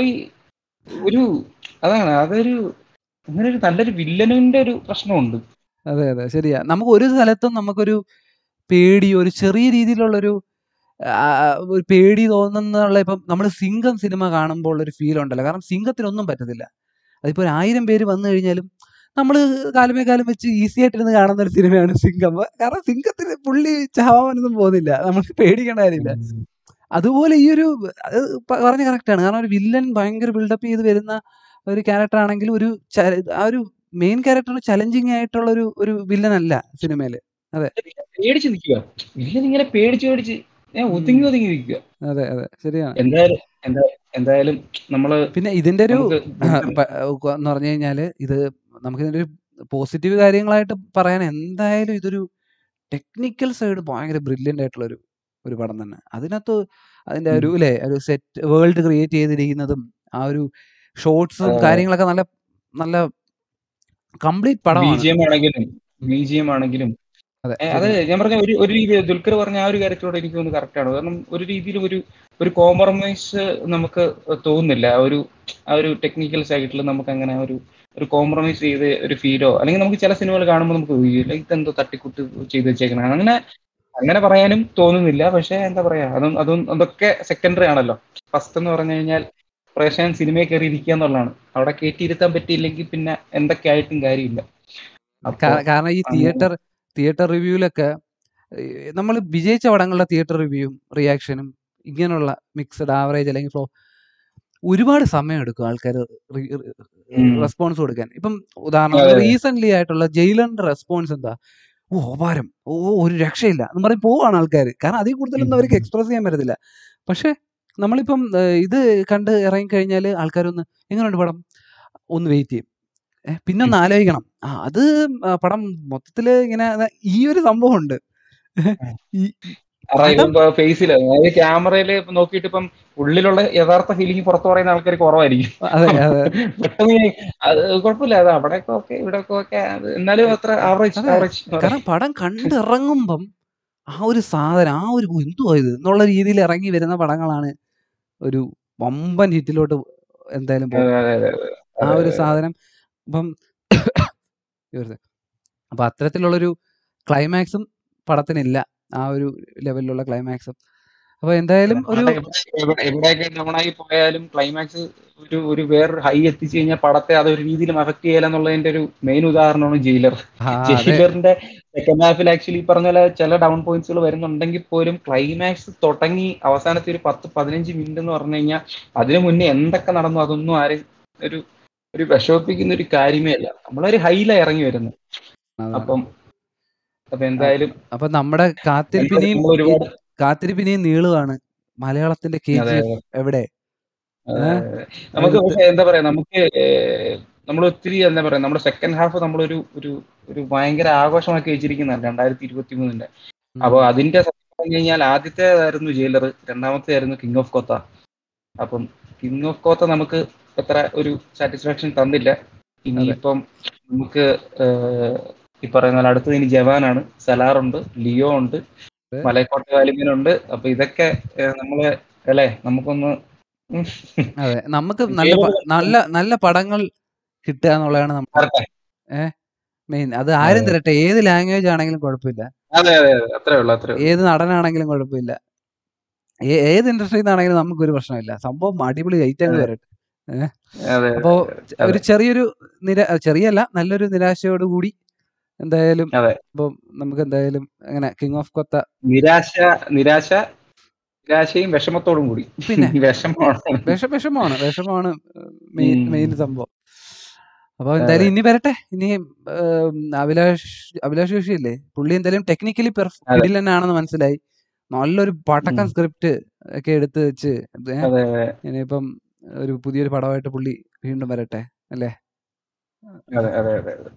ഒരു അതാണ് അതൊരു അങ്ങനെ ഒരു നല്ലൊരു വില്ലനിന്റെ ഒരു പ്രശ്നമുണ്ട് അതെ അതെ ശരിയാ നമുക്ക് ഒരു സ്ഥലത്തും നമുക്കൊരു പേടി ഒരു ചെറിയ രീതിയിലുള്ളൊരു ആ, ഒരു പേടി തോന്നുന്നുള്ള ഇപ്പം നമ്മൾ സിംഗം സിനിമ കാണുമ്പോൾ ഒരു ഫീൽ ഉണ്ടല്ലോ കാരണം സിംഗത്തിനൊന്നും പറ്റത്തില്ല അതിപ്പോ ഒരു ആയിരം പേര് വന്നു കഴിഞ്ഞാലും നമ്മൾ കാലമേ കാലം വെച്ച് ഈസി ആയിട്ടിരുന്ന് കാണുന്ന ഒരു സിനിമയാണ് സിംഗം കാരണം സിംഗത്തിന് പുള്ളി ചാവാനൊന്നും പോകുന്നില്ല നമുക്ക് പേടിക്കേണ്ട കാര്യമില്ല അതുപോലെ ഈ ഒരു അത് പ- പറഞ്ഞ കറക്റ്റാണ് കാരണം ഒരു വില്ലൻ ഭയങ്കര ബിൽഡപ്പ് ചെയ്ത് വരുന്ന ഒരു ക്യാരക്ടർ ആണെങ്കിൽ ഒരു ച- ആ ഒരു മെയിൻ ക്യാരക്ടർ ചലഞ്ചിങ് ആയിട്ടുള്ള ഒരു ഒരു വില്ലൻ അല്ല സിനിമയിൽ അതെ പേടിച്ച് നിൽക്കുക വില്ലൻ ഇങ്ങനെ പേടിച്ച് പേടിച്ച് ഞാൻ ഉം. ഒതുങ്ങി ഒതുങ്ങി നിൽക്കുക അതെ അതെ ശരിയാണ് എന്തായാലും എന്താ എന്തായാലും നമ്മള് പിന്നെ ഇതിന്റെ ഒരു നമുക്ക് പ- എന്ന് പറഞ്ഞു കഴിഞ്ഞാല് ഇത് നമുക്ക് ഇതിന്റെ ഒരു പോസിറ്റീവ് കാര്യങ്ങളായിട്ട് പറയാൻ എന്തായാലും ഇതൊരു ടെക്നിക്കൽ സൈഡ് ഭയങ്കര ബ്രില്യൻ്റ് ആയിട്ടുള്ള ഒരു ഒരു പടം തന്നെ അതിനകത്ത് അതിന്റെ ഒരു ഉം. അല്ലേ ഒരു സെറ്റ് വേൾഡ് ക്രിയേറ്റ് ചെയ്തിരിക്കുന്നതും ആ ഒരു ഷോർട്സും അതെ. കാര്യങ്ങളൊക്കെ നല്ല നല്ല കംപ്ലീറ്റ് പടമാണ് ബിജിഎം ആണെങ്കിലും ബിജിഎം ആണെങ്കിലും അതെ ഏ, അത് ശരിയാ. ഞാൻ പറഞ്ഞ ഒരു ഒരു രീതി ദുൽഖർ പറഞ്ഞ ആ ഒരു കാര്യത്തോടെ എനിക്ക് തോന്നുന്നു കറക്റ്റ് ആണ് കാരണം ഒരു രീതിയിലും ഒരു ഒരു കോംപ്രമൈസ് നമുക്ക് തോന്നുന്നില്ല ആ ഒരു ആ ഒരു ടെക്നിക്കൽ സൈഡിൽ നമുക്ക് അങ്ങനെ ഒരു ഒരു കോംപ്രമൈസ് ചെയ്ത് ഒരു ഫീലോ അല്ലെങ്കിൽ നമുക്ക് ചില സിനിമകൾ കാണുമ്പോൾ നമുക്ക് "ഉയ്യ്, ഇതെന്തോ തട്ടിക്കുട്ട് ചെയ്ത് വെച്ചേക്കണം അങ്ങനെ അങ്ങനെ പറയാനും തോന്നുന്നില്ല പക്ഷെ എന്താ പറയാ അതും അതും അതൊക്കെ സെക്കൻഡറി ആണല്ലോ ഫസ്റ്റ് എന്ന് പറഞ്ഞു കഴിഞ്ഞാൽ പ്രേക്ഷകൻ സിനിമയെ കയറി ഇരിക്കുക എന്നുള്ളതാണ് അവിടെ കയറ്റിയിരുത്താൻ പറ്റിയില്ലെങ്കിൽ പിന്നെ എന്തൊക്കെ ആയിട്ടും കാര്യമില്ല അപ്പൊ കാ- കാരണം ഈ അങ്ങനെ തിയേറ്റർ തിയേറ്റർ റിവ്യൂലൊക്കെ നമ്മൾ വിജയിച്ച പടങ്ങളുടെ തിയേറ്റർ റിവ്യൂവും റിയാക്ഷനും ഇങ്ങനെയുള്ള മിക്സഡ് ആവറേജ് അല്ലെങ്കിൽ ഫ്ലോ ഒരുപാട് സമയം എടുക്കും ആൾക്കാർ ഉം. റെസ്പോൺസ് കൊടുക്കാൻ ഇപ്പം അതെ, ഉദാഹരണം അതെ. റീസെന്റ് ആയിട്ടുള്ള ജയിലറിന്റെ റെസ്പോൺസ് എന്താ ഓ അപാരം ഓ ഒരു രക്ഷയില്ല എന്ന് പറയും പോവാണ് ആൾക്കാർ കാരണം അതിൽ കൂടുതലൊന്നും അവർക്ക് എക്സ്പ്രസ് ചെയ്യാൻ പറ്റത്തില്ല പക്ഷെ നമ്മളിപ്പം ഏഹ്, ഇത് കണ്ട് ഇറങ്ങിക്കഴിഞ്ഞാൽ ആൾക്കാരൊന്ന് എങ്ങനെയുണ്ട് പടം ഒന്ന് വെയിറ്റ് ചെയ്യും ഏ, പിന്നെ ഒന്ന് ആലോചിക്കണം ആ അത് ആ, പടം മൊത്തത്തില് ഇങ്ങനെ ദാ ഈ ഒരു സംഭവം ഉണ്ട് ഈ പടം ഫേസിൽ അതായത് ക്യാമറയില് നോക്കിയിട്ട് ഇപ്പം ഉള്ളിലുള്ള യഥാർത്ഥ ഫീലിംഗ് പുറത്തു പറയുന്ന ആൾക്കാർ കുറവായിരിക്കും അതെ അതെ പെട്ടെന്ന് ഇങ്ങനെ അത് കുഴപ്പമില്ല അത് അവിടെയൊക്കെ ഓക്കെ ഇവിടെയൊക്കെ ഓക്കെ എന്നാലും അത്ര ആവറേജ് അതെ ആവറേജ് കാരണം പടം കണ്ടിറങ്ങുമ്പം ആ ഒരു സാധനം ആ ഒരു എന്തുവാ ഇത് എന്നുള്ള രീതിയിൽ ഇറങ്ങി വരുന്ന പടങ്ങളാണ് ഒരു വമ്പൻ ഹിറ്റിലോട്ട് എന്തായാലും പോകും ആ ഒരു സാധനം ഇപ്പം ഇവരുടെ- അപ്പൊ അത്തരത്തിലുള്ളൊരു ക്ലൈമാക്സും പടത്തിനില്ല ആ ഒരു ലെവലിലുള്ള ക്ലൈമാക്സും അപ്പൊ എന്തായാലും ഒരു എവിടെ എവിടെ- എവിടെയൊക്കെ ഡൗൺ ആയി പോയാലും ക്ലൈമാക്സ് ഒരു ഒരു വേറൊരു ഹൈ എത്തിച്ചു കഴിഞ്ഞാൽ പടത്തെ അതൊരു രീതിയിലും അഫക്ട് ചെയ്യില്ല എന്നുള്ളതിന്റെ ഒരു മെയിൻ ഉദാഹരണമാണ് ജയിലർ ആ, അതെ ജയിലറിന്റെ സെക്കൻഡ് ഹാഫിൽ ആക്ച്വലി പറഞ്ഞ പോലെ ചില ഡൗൺ പോയിന്റ്സുകൾ വരുന്നുണ്ടെങ്കിൽ പോലും ക്ലൈമാക്സ് തുടങ്ങി അവസാനത്തെ ഒരു പത്ത് പതിനഞ്ച് മിനിറ്റ് എന്ന് പറഞ്ഞു കഴിഞ്ഞാൽ അതിനു മുന്നേ എന്തൊക്കെ നടന്നു അതൊന്നും ആരും ഒരു ഒരു വിഷമിപ്പിക്കുന്ന ഒരു കാര്യമേ അല്ല നമ്മളൊരു ഹൈല ഇറങ്ങി വരുന്നത് അതാണ്. അപ്പം അപ്പൊ എന്തായാലും അപ്പൊ നമ്മുടെ കാത്തിരിപ്പിനെയും നമ്മൾ ഒരുപാട് കാത്തിരിപ്പിനെയും നീളുവാണ് മലയാളത്തിന്റെ കെ അതെ, ജി എഫ് എവിടെ അതെ, ഏ? അതെ. നമുക്ക് പക്ഷേ എന്താ പറയാ നമുക്ക് നമ്മൾ ഒത്തിരി എന്താ പറയാ നമ്മുടെ സെക്കൻഡ് ഹാഫ് നമ്മളൊരു ഒരു ഒരു ഭയങ്കര ആഘോഷമാക്കി വെച്ചിരിക്കുന്നതാണ് രണ്ടായിരത്തി ഇരുപത്തി മൂന്നിന്റെ ഉം. അപ്പൊ അതിന്റെ സത്യം പറഞ്ഞു കഴിഞ്ഞാൽ ആദ്യത്തേതായിരുന്നു ജയിലർ രണ്ടാമത്തേതായിരുന്നു കിങ് ഓഫ് കോത്ത അപ്പം കിങ് ഓഫ് കോത്ത നമുക്ക് അത്ര ഒരു സാറ്റിസ്ഫാക്ഷൻ തന്നില്ല ഇനിയിപ്പം നമുക്ക് ഏഹ്, ഈ പറയുന്ന പോലെ അടുത്തത് ഇനി ജവാനാണ് സലാറുണ്ട് ലിയോ ഉണ്ട് മലയക്കോട്ട വാലിബനുണ്ട് അപ്പൊ ഇതൊക്കെ ഏഹ്, നമ്മള് അല്ലേ നമുക്കൊന്ന് ഉം. അതെ നമുക്ക് നല്ല പ- നല്ല നല്ല പടങ്ങൾ കിട്ടുക എന്നുള്ളതാണ് നമ്മൾ വരട്ടെ. മെയിൻ അത് ആരും തരട്ടെ ഏത് ലാംഗ്വേജ് ആണെങ്കിലും കുഴപ്പമില്ല അതെ അതെ അതെ അത്രേ ഉള്ളൂ അത്രേ ഉള്ളൂ ഏത് നടനാണെങ്കിലും കുഴപ്പമില്ല ഏ- ഏത് ഇൻഡസ്ട്രിയിൽ നിന്നാണെങ്കിലും നമുക്കൊരു പ്രശ്നമില്ല സംഭവം അടിപൊളി ഐറ്റം അതെ. വരട്ടെ അതെ അപ്പോ അതെ. ഒരു ചെറിയൊരു നിര ചെറിയല്ല നല്ലൊരു നിരാശയോട് കൂടി എന്തായാലും അതെ ഇപ്പം നമുക്ക് എന്തായാലും അങ്ങനെ കിങ് ഓഫ് കൊത്ത നിരാശ നിരാശ നിരാശയും വിഷമത്തോടും കൂടി പിന്നെ വിഷമമാണ് വിഷ വിഷമമാണ് വിഷമമാണ് മെയിൻ ഉം. മെയിൻ സംഭവം അപ്പൊ എന്തായാലും ഇനി വരട്ടെ ഇനി ഏം, അഭിലാഷ് അഭിലാഷ് ജോഷി ഇല്ലേ പുള്ളി എന്തായാലും ടെക്നിക്കലി അതെ. ആണെന്ന് മനസ്സിലായി നല്ലൊരു പടക്കം ഉം. സ്ക്രിപ്റ്റ് ഒക്കെ എടുത്ത് വെച്ച് ഏ, അതെ അതെ ഇനിയിപ്പം ഒരു പുതിയൊരു പടമായിട്ട് പുള്ളി വീണ്ടും വരട്ടെ അല്ലേ അതെ അതെ അതെ